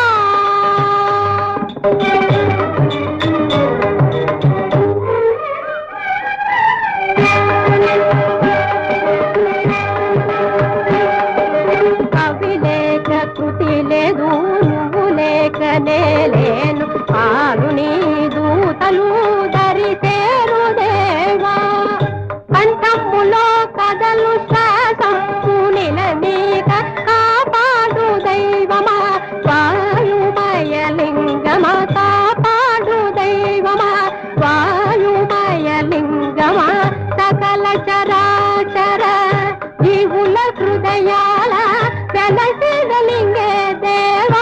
కవి లేక కృతి లేదు నువ్వు లేకనే లేను పాలు నీ దూతలు దరిసేరు దేవా కంఠములో కదలు శ్వాసము నిలమీక కాపాడు దైవమా వాయుమయ లింగమా కాపాడు దైవమా వాయుమయ లింగమా సకల చరాచర జీవుల హృదయాల వెలసి వెలింగే దేవా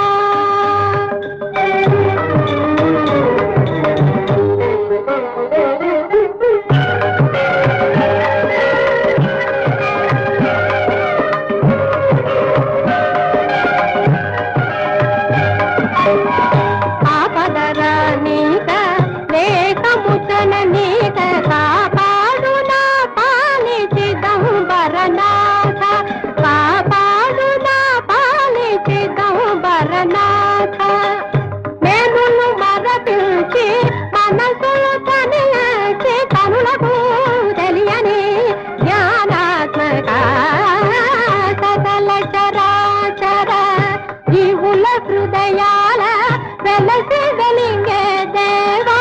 ఆపదర నీక లేఖముచన నీక కాపాడు నా పాలి చిదంబరనాథ కాపాడు నా పాలి చిదంబరనాథ మేనులు మరపిల్చి మనసులు కనిచి కనులకు తెలియని జ్ఞానాత్మక సకల చరాచర జీవుల హృదయాల వెలసి వెలింగే దేవా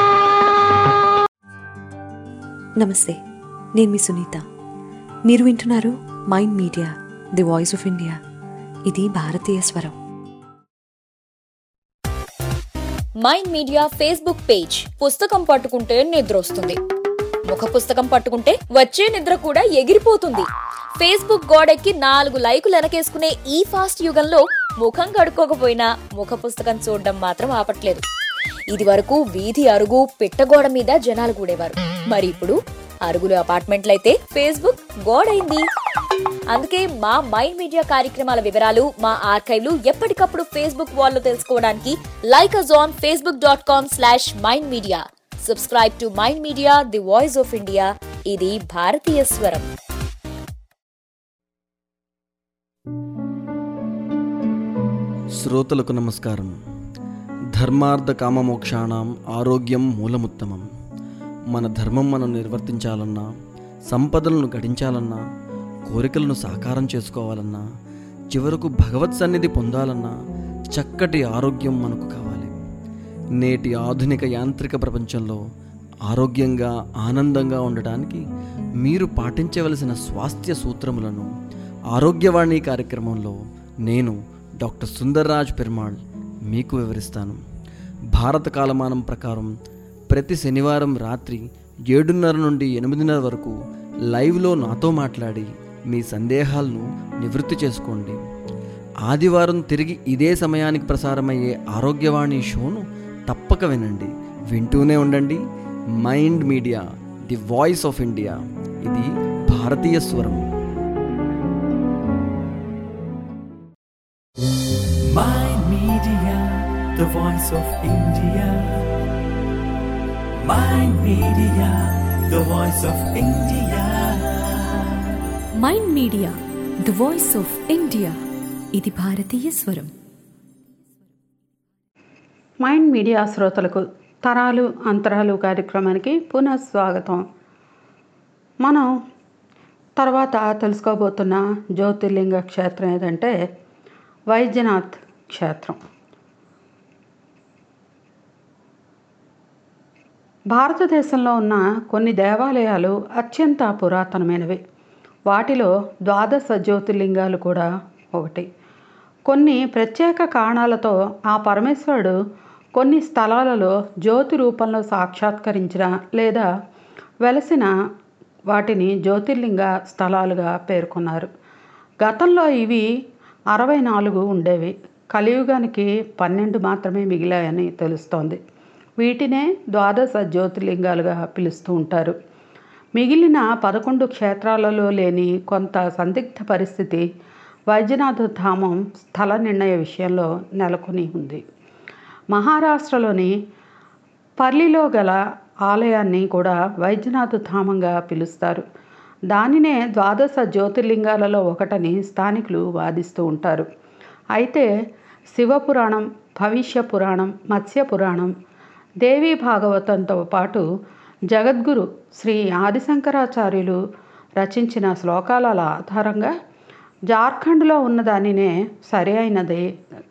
నమస్తే నేను మీ సునీత మీరు వింటున్నారు Mind Media the voice of India ఇది భారతీయ స్వరం మైండ్ మీడియా ఫేస్బుక్ పేజ్ పుస్తకం పట్టుకుంటే నిద్ర వస్తుంది ముఖ పుస్తకం పట్టుకుంటే వచ్చే నిద్ర కూడా ఎగిరిపోతుంది ఫేస్బుక్ గోడెక్కి నాలుగు లైకులు వెనకేసుకునే ఈ ఫాస్ట్ యుగంలో ముఖం కడుక్కోకపోయినా ముఖ పుస్తకం చూడడం మాత్రం ఆపట్లేదు ఇది వరకు వీధి అరుగు పిట్టగోడ మీద జనాలు కూడేవారు మరి ఇప్పుడు అరుగులు అపార్ట్మెంట్లయితే ఫేస్బుక్ గోడైంది అందుకే మా మైండ్ మీడియా కార్యక్రమాల వివరాలు మా ఆర్కైవ్లు ఎప్పటికప్పుడు ఫేస్బుక్ వాల్లో తెలుసుకోవడానికి like us on Facebook dot com slash Mind Media subscribe to Mind Media the voice of India ఇది భారతీయ స్వరం శ్రోతలకు నమస్కారం ధర్మార్థ కామమోక్షాణం ఆరోగ్యం మూలముత్తమం మన ధర్మం మనం నిర్వర్తించాలన్నా సంపదలను గడించాలన్నా కోరికలను సాకారం చేసుకోవాలన్నా చివరకు భగవత్ సన్నిధి పొందాలన్నా చక్కటి ఆరోగ్యం మనకు కావాలి నేటి ఆధునిక యాంత్రిక ప్రపంచంలో ఆరోగ్యంగా ఆనందంగా ఉండటానికి మీరు పాటించవలసిన స్వాస్థ్య సూత్రములను ఆరోగ్యవాణి కార్యక్రమంలో నేను డాక్టర్ సుందర్రాజ్ పెరుమాళ్ మీకు వివరిస్తాను భారత కాలమానం ప్రకారం ప్రతి శనివారం రాత్రి ఏడున్నర నుండి ఎనిమిదిన్నర వరకు లైవ్లో నాతో మాట్లాడి మీ సందేహాలను నివృత్తి చేసుకోండి ఆదివారం తిరిగి ఇదే సమయానికి ప్రసారమయ్యే ఆరోగ్యవాణి షోను తప్పక వినండి వింటూనే ఉండండి Mind Media the voice of India ఇది భారతీయ స్వరం Mind Media, the voice of India. Mind Media, the voice of India. Mind Media the voice of India ఇది భారతీయ స్వరం మైండ్ మీడియా శ్రోతలకు తరాలు అంతరాలు కార్యక్రమానికి పునః స్వాగతం మనం తర్వాత తెలుసుకోబోతున్న జ్యోతిర్లింగ క్షేత్రం ఏదంటే వైద్యనాథ్ క్షేత్రం భారతదేశంలో ఉన్న కొన్ని దేవాలయాలు అత్యంత పురాతనమైనవి వాటిలో ద్వాదశ జ్యోతిర్లింగాలు కూడా ఒకటి కొన్ని ప్రత్యేక కారణాలతో ఆ పరమేశ్వరుడు కొన్ని స్థలాలలో జ్యోతి రూపంలో సాక్షాత్కరించిన లేదా వెలసిన వాటిని జ్యోతిర్లింగ స్థలాలుగా పేర్కొన్నారు గతంలో ఇవి అరవై నాలుగు ఉండేవి కలియుగానికి పన్నెండు మాత్రమే మిగిలాయని తెలుస్తోంది వీటినే ద్వాదశ జ్యోతిర్లింగాలుగా పిలుస్తూ ఉంటారు మిగిలిన పదకొండు క్షేత్రాలలో లేని కొంత సందిగ్ధ పరిస్థితి వైద్యనాథ ధామం స్థల నిర్ణయ విషయంలో నెలకొని ఉంది మహారాష్ట్రలోని పర్లిలో గల ఆలయాన్ని కూడా వైద్యనాథ ధామంగా పిలుస్తారు దానినే ద్వాదశ జ్యోతిర్లింగాలలో ఒకటని స్థానికులు వాదిస్తూ ఉంటారు అయితే శివపురాణం భవిష్య పురాణం మత్స్య పురాణం దేవీ భాగవతంతో పాటు జగద్గురు శ్రీ ఆదిశంకరాచార్యులు రచించిన శ్లోకాల ఆధారంగా జార్ఖండ్లో ఉన్న దానినే సరి అయినది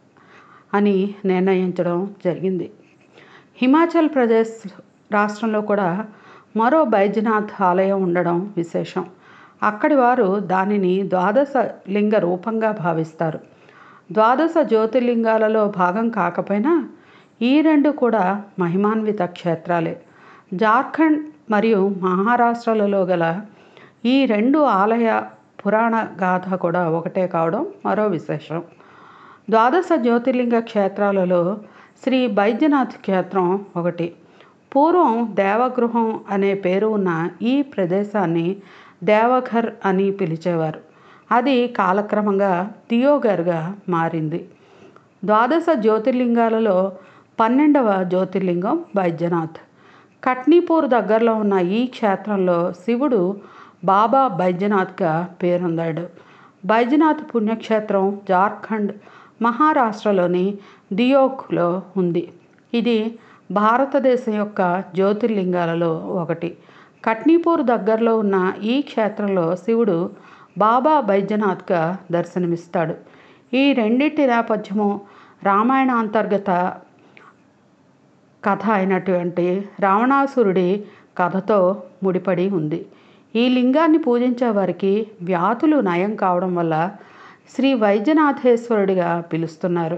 అని నిర్ణయించడం జరిగింది హిమాచల్ ప్రదేశ్ రాష్ట్రంలో కూడా మరో బైద్యనాథ్ ఆలయం ఉండడం విశేషం అక్కడి వారు దానిని ద్వాదశ లింగ రూపంగా భావిస్తారు ద్వాదశ జ్యోతిర్లింగాలలో భాగం కాకపోయినా ఈ రెండు కూడా మహిమాన్విత క్షేత్రాలే జార్ఖండ్ మరియు మహారాష్ట్రలలో గల ఈ రెండు ఆలయ పురాణ గాథ కూడా ఒకటే కావడం మరో విశేషం ద్వాదశ జ్యోతిర్లింగ క్షేత్రాలలో శ్రీ బైద్యనాథ్ క్షేత్రం ఒకటి పూర్వం దేవగృహం అనే పేరు ఉన్న ఈ ప్రదేశాన్ని దేవఘర్ అని పిలిచేవారు అది కాలక్రమంగా దియోగర్గా మారింది ద్వాదశ జ్యోతిర్లింగాలలో పన్నెండవ జ్యోతిర్లింగం బైద్యనాథ్ కట్నీపూర్ దగ్గరలో ఉన్న ఈ క్షేత్రంలో శివుడు బాబా బైద్యనాథ్గా పేరొందాడు బైద్యనాథ్ పుణ్యక్షేత్రం జార్ఖండ్ మహారాష్ట్రలోని దియోక్లో ఉంది ఇది భారతదేశం యొక్క జ్యోతిర్లింగాలలో ఒకటి కట్నీపూర్ దగ్గరలో ఉన్న ఈ క్షేత్రంలో శివుడు బాబా బైద్యనాథ్గా దర్శనమిస్తాడు ఈ రెండింటి నేపథ్యము రామాయణ అంతర్గత కథ అయినటువంటి రావణాసురుడి కథతో ముడిపడి ఉంది ఈ లింగాన్ని పూజించే వారికి వ్యాధులు నయం కావడం వల్ల శ్రీ వైద్యనాథేశ్వరుడిగా పిలుస్తున్నారు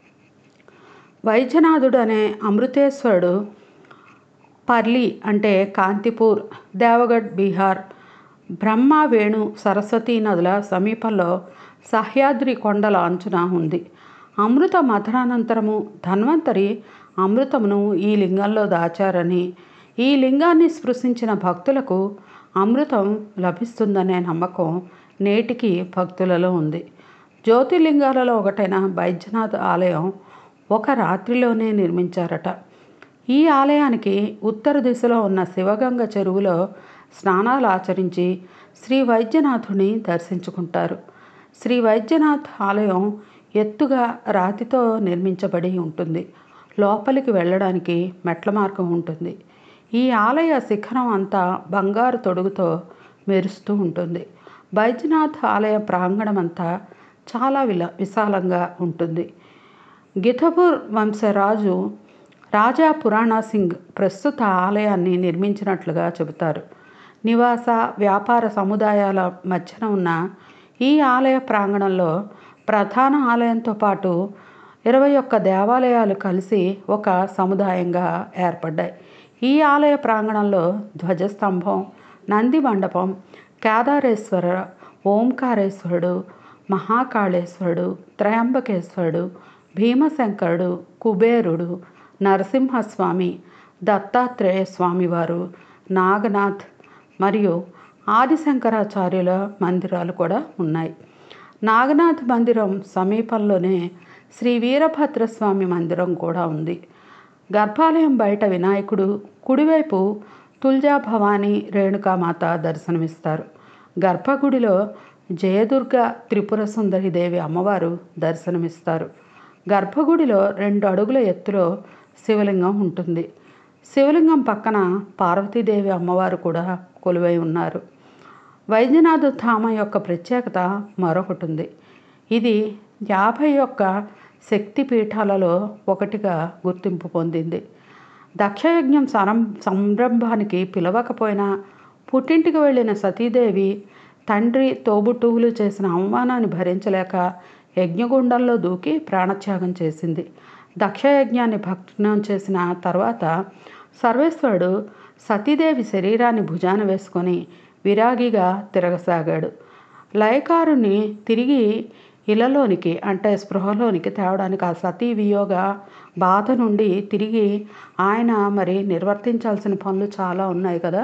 వైద్యనాథుడు అనే అమృతేశ్వరుడు పర్లి అంటే కాంతిపూర్ దేవగఢ్ బీహార్ బ్రహ్మ వేణు సరస్వతీ నదుల సమీపంలో సహ్యాద్రి కొండల అంచున ఉంది అమృత మథనానంతరము ధన్వంతరి అమృతమును ఈ లింగంలో దాచారని ఈ లింగాన్ని స్పృశించిన భక్తులకు అమృతం లభిస్తుందనే నమ్మకం నేటికి భక్తులలో ఉంది జ్యోతిర్లింగాలలో ఒకటైన బైద్యనాథ్ ఆలయం ఒక రాత్రిలోనే నిర్మించారట ఈ ఆలయానికి ఉత్తర దిశలో ఉన్న శివగంగ చెరువులో స్నానాలు ఆచరించి శ్రీ వైద్యనాథుని దర్శించుకుంటారు శ్రీ వైద్యనాథ్ ఆలయం ఎత్తుగా రాతితో నిర్మించబడి ఉంటుంది లోపలికి వెళ్ళడానికి మెట్ల మార్గం ఉంటుంది ఈ ఆలయ శిఖరం అంతా బంగారు తొడుగుతో మెరుస్తూ ఉంటుంది బైద్యనాథ్ ఆలయ ప్రాంగణం అంతా చాలా విల విశాలంగా ఉంటుంది గితపూర్ వంశరాజు రాజా పురాణా సింగ్ ప్రస్తుత ఆలయాన్ని నిర్మించినట్లుగా చెబుతారు నివాస వ్యాపార సముదాయాల మధ్యన ఉన్న ఈ ఆలయ ప్రాంగణంలో ప్రధాన ఆలయంతో పాటు ఇరవై ఒక్క దేవాలయాలు కలిసి ఒక సముదాయంగా ఏర్పడ్డాయి ఈ ఆలయ ప్రాంగణంలో ధ్వజస్తంభం నంది మండపం కేదారేశ్వర ఓంకారేశ్వరుడు మహాకాళేశ్వరుడు త్రయంబకేశ్వరుడు భీమశంకరుడు కుబేరుడు నరసింహస్వామి దత్తాత్రేయ స్వామివారు నాగనాథ్ మరియు ఆదిశంకరాచార్యుల మందిరాలు కూడా ఉన్నాయి నాగనాథ్ మందిరం సమీపంలోనే శ్రీ వీరభద్రస్వామి మందిరం కూడా ఉంది గర్భాలయం బయట వినాయకుడు కుడివైపు తుల్జా భవానీ రేణుకామాత దర్శనమిస్తారు గర్భగుడిలో జయదుర్గ త్రిపుర సుందరి దేవి అమ్మవారు దర్శనమిస్తారు గర్భగుడిలో రెండు అడుగుల ఎత్తులో శివలింగం ఉంటుంది శివలింగం పక్కన పార్వతీదేవి అమ్మవారు కూడా కొలువై ఉన్నారు వైద్యనాథ ధామ యొక్క ప్రత్యేకత మరొకటి ఉంది ఇది యాభై ఒక్క శక్తి పీఠాలలో ఒకటిగా గుర్తింపు పొందింది దక్షయజ్ఞం సరం సంరంభానికి పిలవకపోయినా పుట్టింటికి వెళ్ళిన సతీదేవి తండ్రి తోబుట్టువులు చేసిన అవమానాన్ని భరించలేక యజ్ఞగుండంలో దూకి ప్రాణత్యాగం చేసింది దక్షయజ్ఞాన్ని భగ్నం చేసిన తర్వాత సర్వేశ్వరుడు సతీదేవి శరీరాన్ని భుజాన వేసుకొని విరాగిగా తిరగసాగాడు లయకారుని తిరిగి ఇళ్లలోనికి అంటే స్పృహలోనికి తేవడానికి ఆ సతీ వియోగ బాధ నుండి తిరిగి ఆయన మరి నిర్వర్తించాల్సిన పనులు చాలా ఉన్నాయి కదా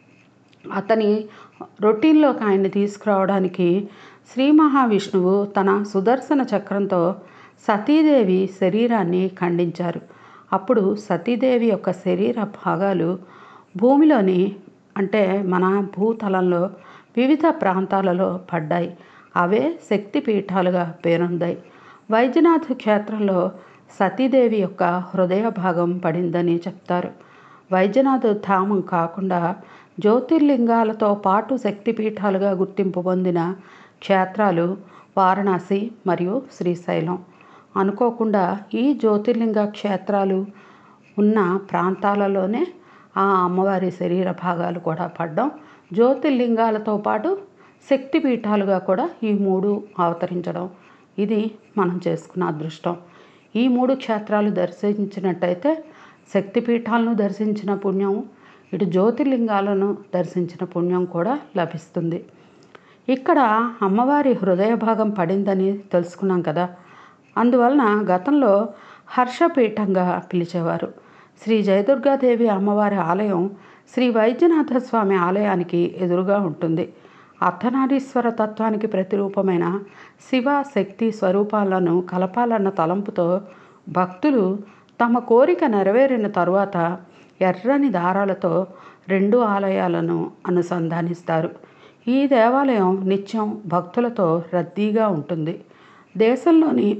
అతని రొటీన్లోకి ఆయన్ని తీసుకురావడానికి శ్రీ మహావిష్ణువు తన సుదర్శన చక్రంతో సతీదేవి శరీరాన్ని ఖండించారు అప్పుడు సతీదేవి యొక్క శరీర భాగాలు భూమిలోని అంటే మన భూతలంలో వివిధ ప్రాంతాలలో పడ్డాయి అవే శక్తి పీఠాలుగా పేరొందాయి వైద్యనాథ్ క్షేత్రంలో సతీదేవి యొక్క హృదయ భాగం పడిందని చెప్తారు వైద్యనాథ్ ధామం కాకుండా జ్యోతిర్లింగాలతో పాటు శక్తిపీఠాలుగా గుర్తింపు పొందిన క్షేత్రాలు వారణాసి మరియు శ్రీశైలం అనుకోకుండా ఈ జ్యోతిర్లింగ క్షేత్రాలు ఉన్న ప్రాంతాలలోనే ఆ అమ్మవారి శరీర భాగాలు కూడా పడ్డం జ్యోతిర్లింగాలతో పాటు శక్తిపీఠాలుగా కూడా ఈ మూడు అవతరించడం ఇది మనం చేసుకున్న అదృష్టం ఈ మూడు క్షేత్రాలు దర్శించినట్టయితే శక్తిపీఠాలను దర్శించిన పుణ్యం ఇటు జ్యోతిర్లింగాలను దర్శించిన పుణ్యం కూడా లభిస్తుంది ఇక్కడ అమ్మవారి హృదయ భాగం పడిందని తెలుసుకున్నాం కదా అందువలన గతంలో హర్షపీఠంగా పిలిచేవారు శ్రీ జయదుర్గాదేవి అమ్మవారి ఆలయం శ్రీ వైద్యనాథ స్వామి ఆలయానికి ఎదురుగా ఉంటుంది అర్ధనారీశ్వర తత్వానికి ప్రతిరూపమైన శివ శక్తి స్వరూపాలను కలపాలన్న తలంపుతో భక్తులు తమ కోరిక నెరవేరిన తరువాత ఎర్రని దారాలతో రెండు ఆలయాలను అనుసంధానిస్తారు ఈ దేవాలయం నిత్యం భక్తులతో రద్దీగా ఉంటుంది దేశంలోని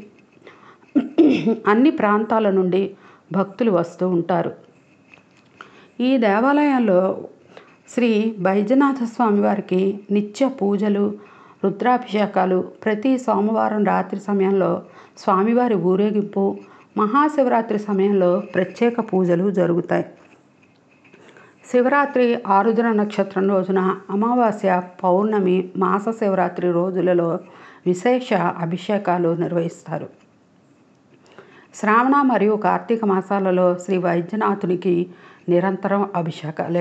అన్ని ప్రాంతాల నుండి భక్తులు వస్తూ ఉంటారు ఈ దేవాలయంలో శ్రీ వైద్యనాథ స్వామి వారికి నిత్య పూజలు రుద్రాభిషేకాలు ప్రతి సోమవారం రాత్రి సమయంలో స్వామివారి ఊరేగింపు మహాశివరాత్రి సమయంలో ప్రత్యేక పూజలు జరుగుతాయి శివరాత్రి ఆరుద్ర నక్షత్రం రోజున అమావాస్య పౌర్ణమి మాస శివరాత్రి రోజులలో విశేష అభిషేకాలు నిర్వహిస్తారు శ్రావణ మరియు కార్తీక మాసాలలో శ్రీ వైద్యనాథునికి నిరంతరం అభిషేకాలే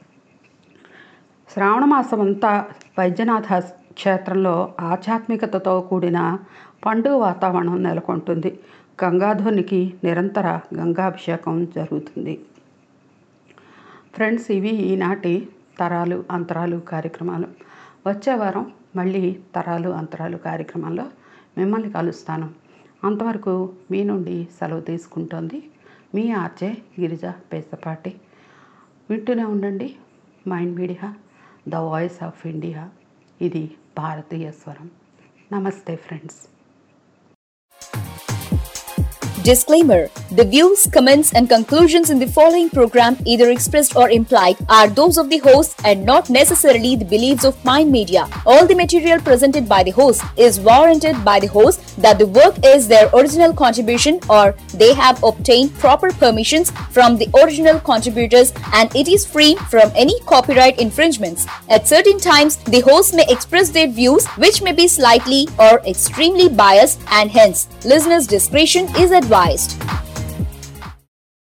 శ్రావణ మాసం అంతా వైద్యనాథ క్షేత్రంలో ఆధ్యాత్మికతతో కూడిన పండుగ వాతావరణం నెలకొంటుంది గంగాధునికి నిరంతర గంగాభిషేకం జరుగుతుంది ఫ్రెండ్స్ ఇవి ఈనాటి తరాలు అంతరాలు కార్యక్రమాలు వచ్చే వారం మళ్ళీ తరాలు అంతరాలు కార్యక్రమంలో మిమ్మల్ని కలుస్తాను అంతవరకు మీ నుండి సెలవు తీసుకుంటోంది మీ ఆర్జే గిరిజ పేసపాటి వింటూనే ఉండండి Mind Media the voice of India ఇది భారతీయ స్వరం నమస్తే friends Disclaimer The views, comments, and conclusions in the following program, either expressed or implied, are those of the host and not necessarily the beliefs of Mind Media. All the material presented by the host is warranted by the host that the work is their original contribution or they have obtained proper permissions from the original contributors and it is free from any copyright infringements. At certain times, the host may express their views which may be slightly or extremely biased and hence listeners' discretion is advised.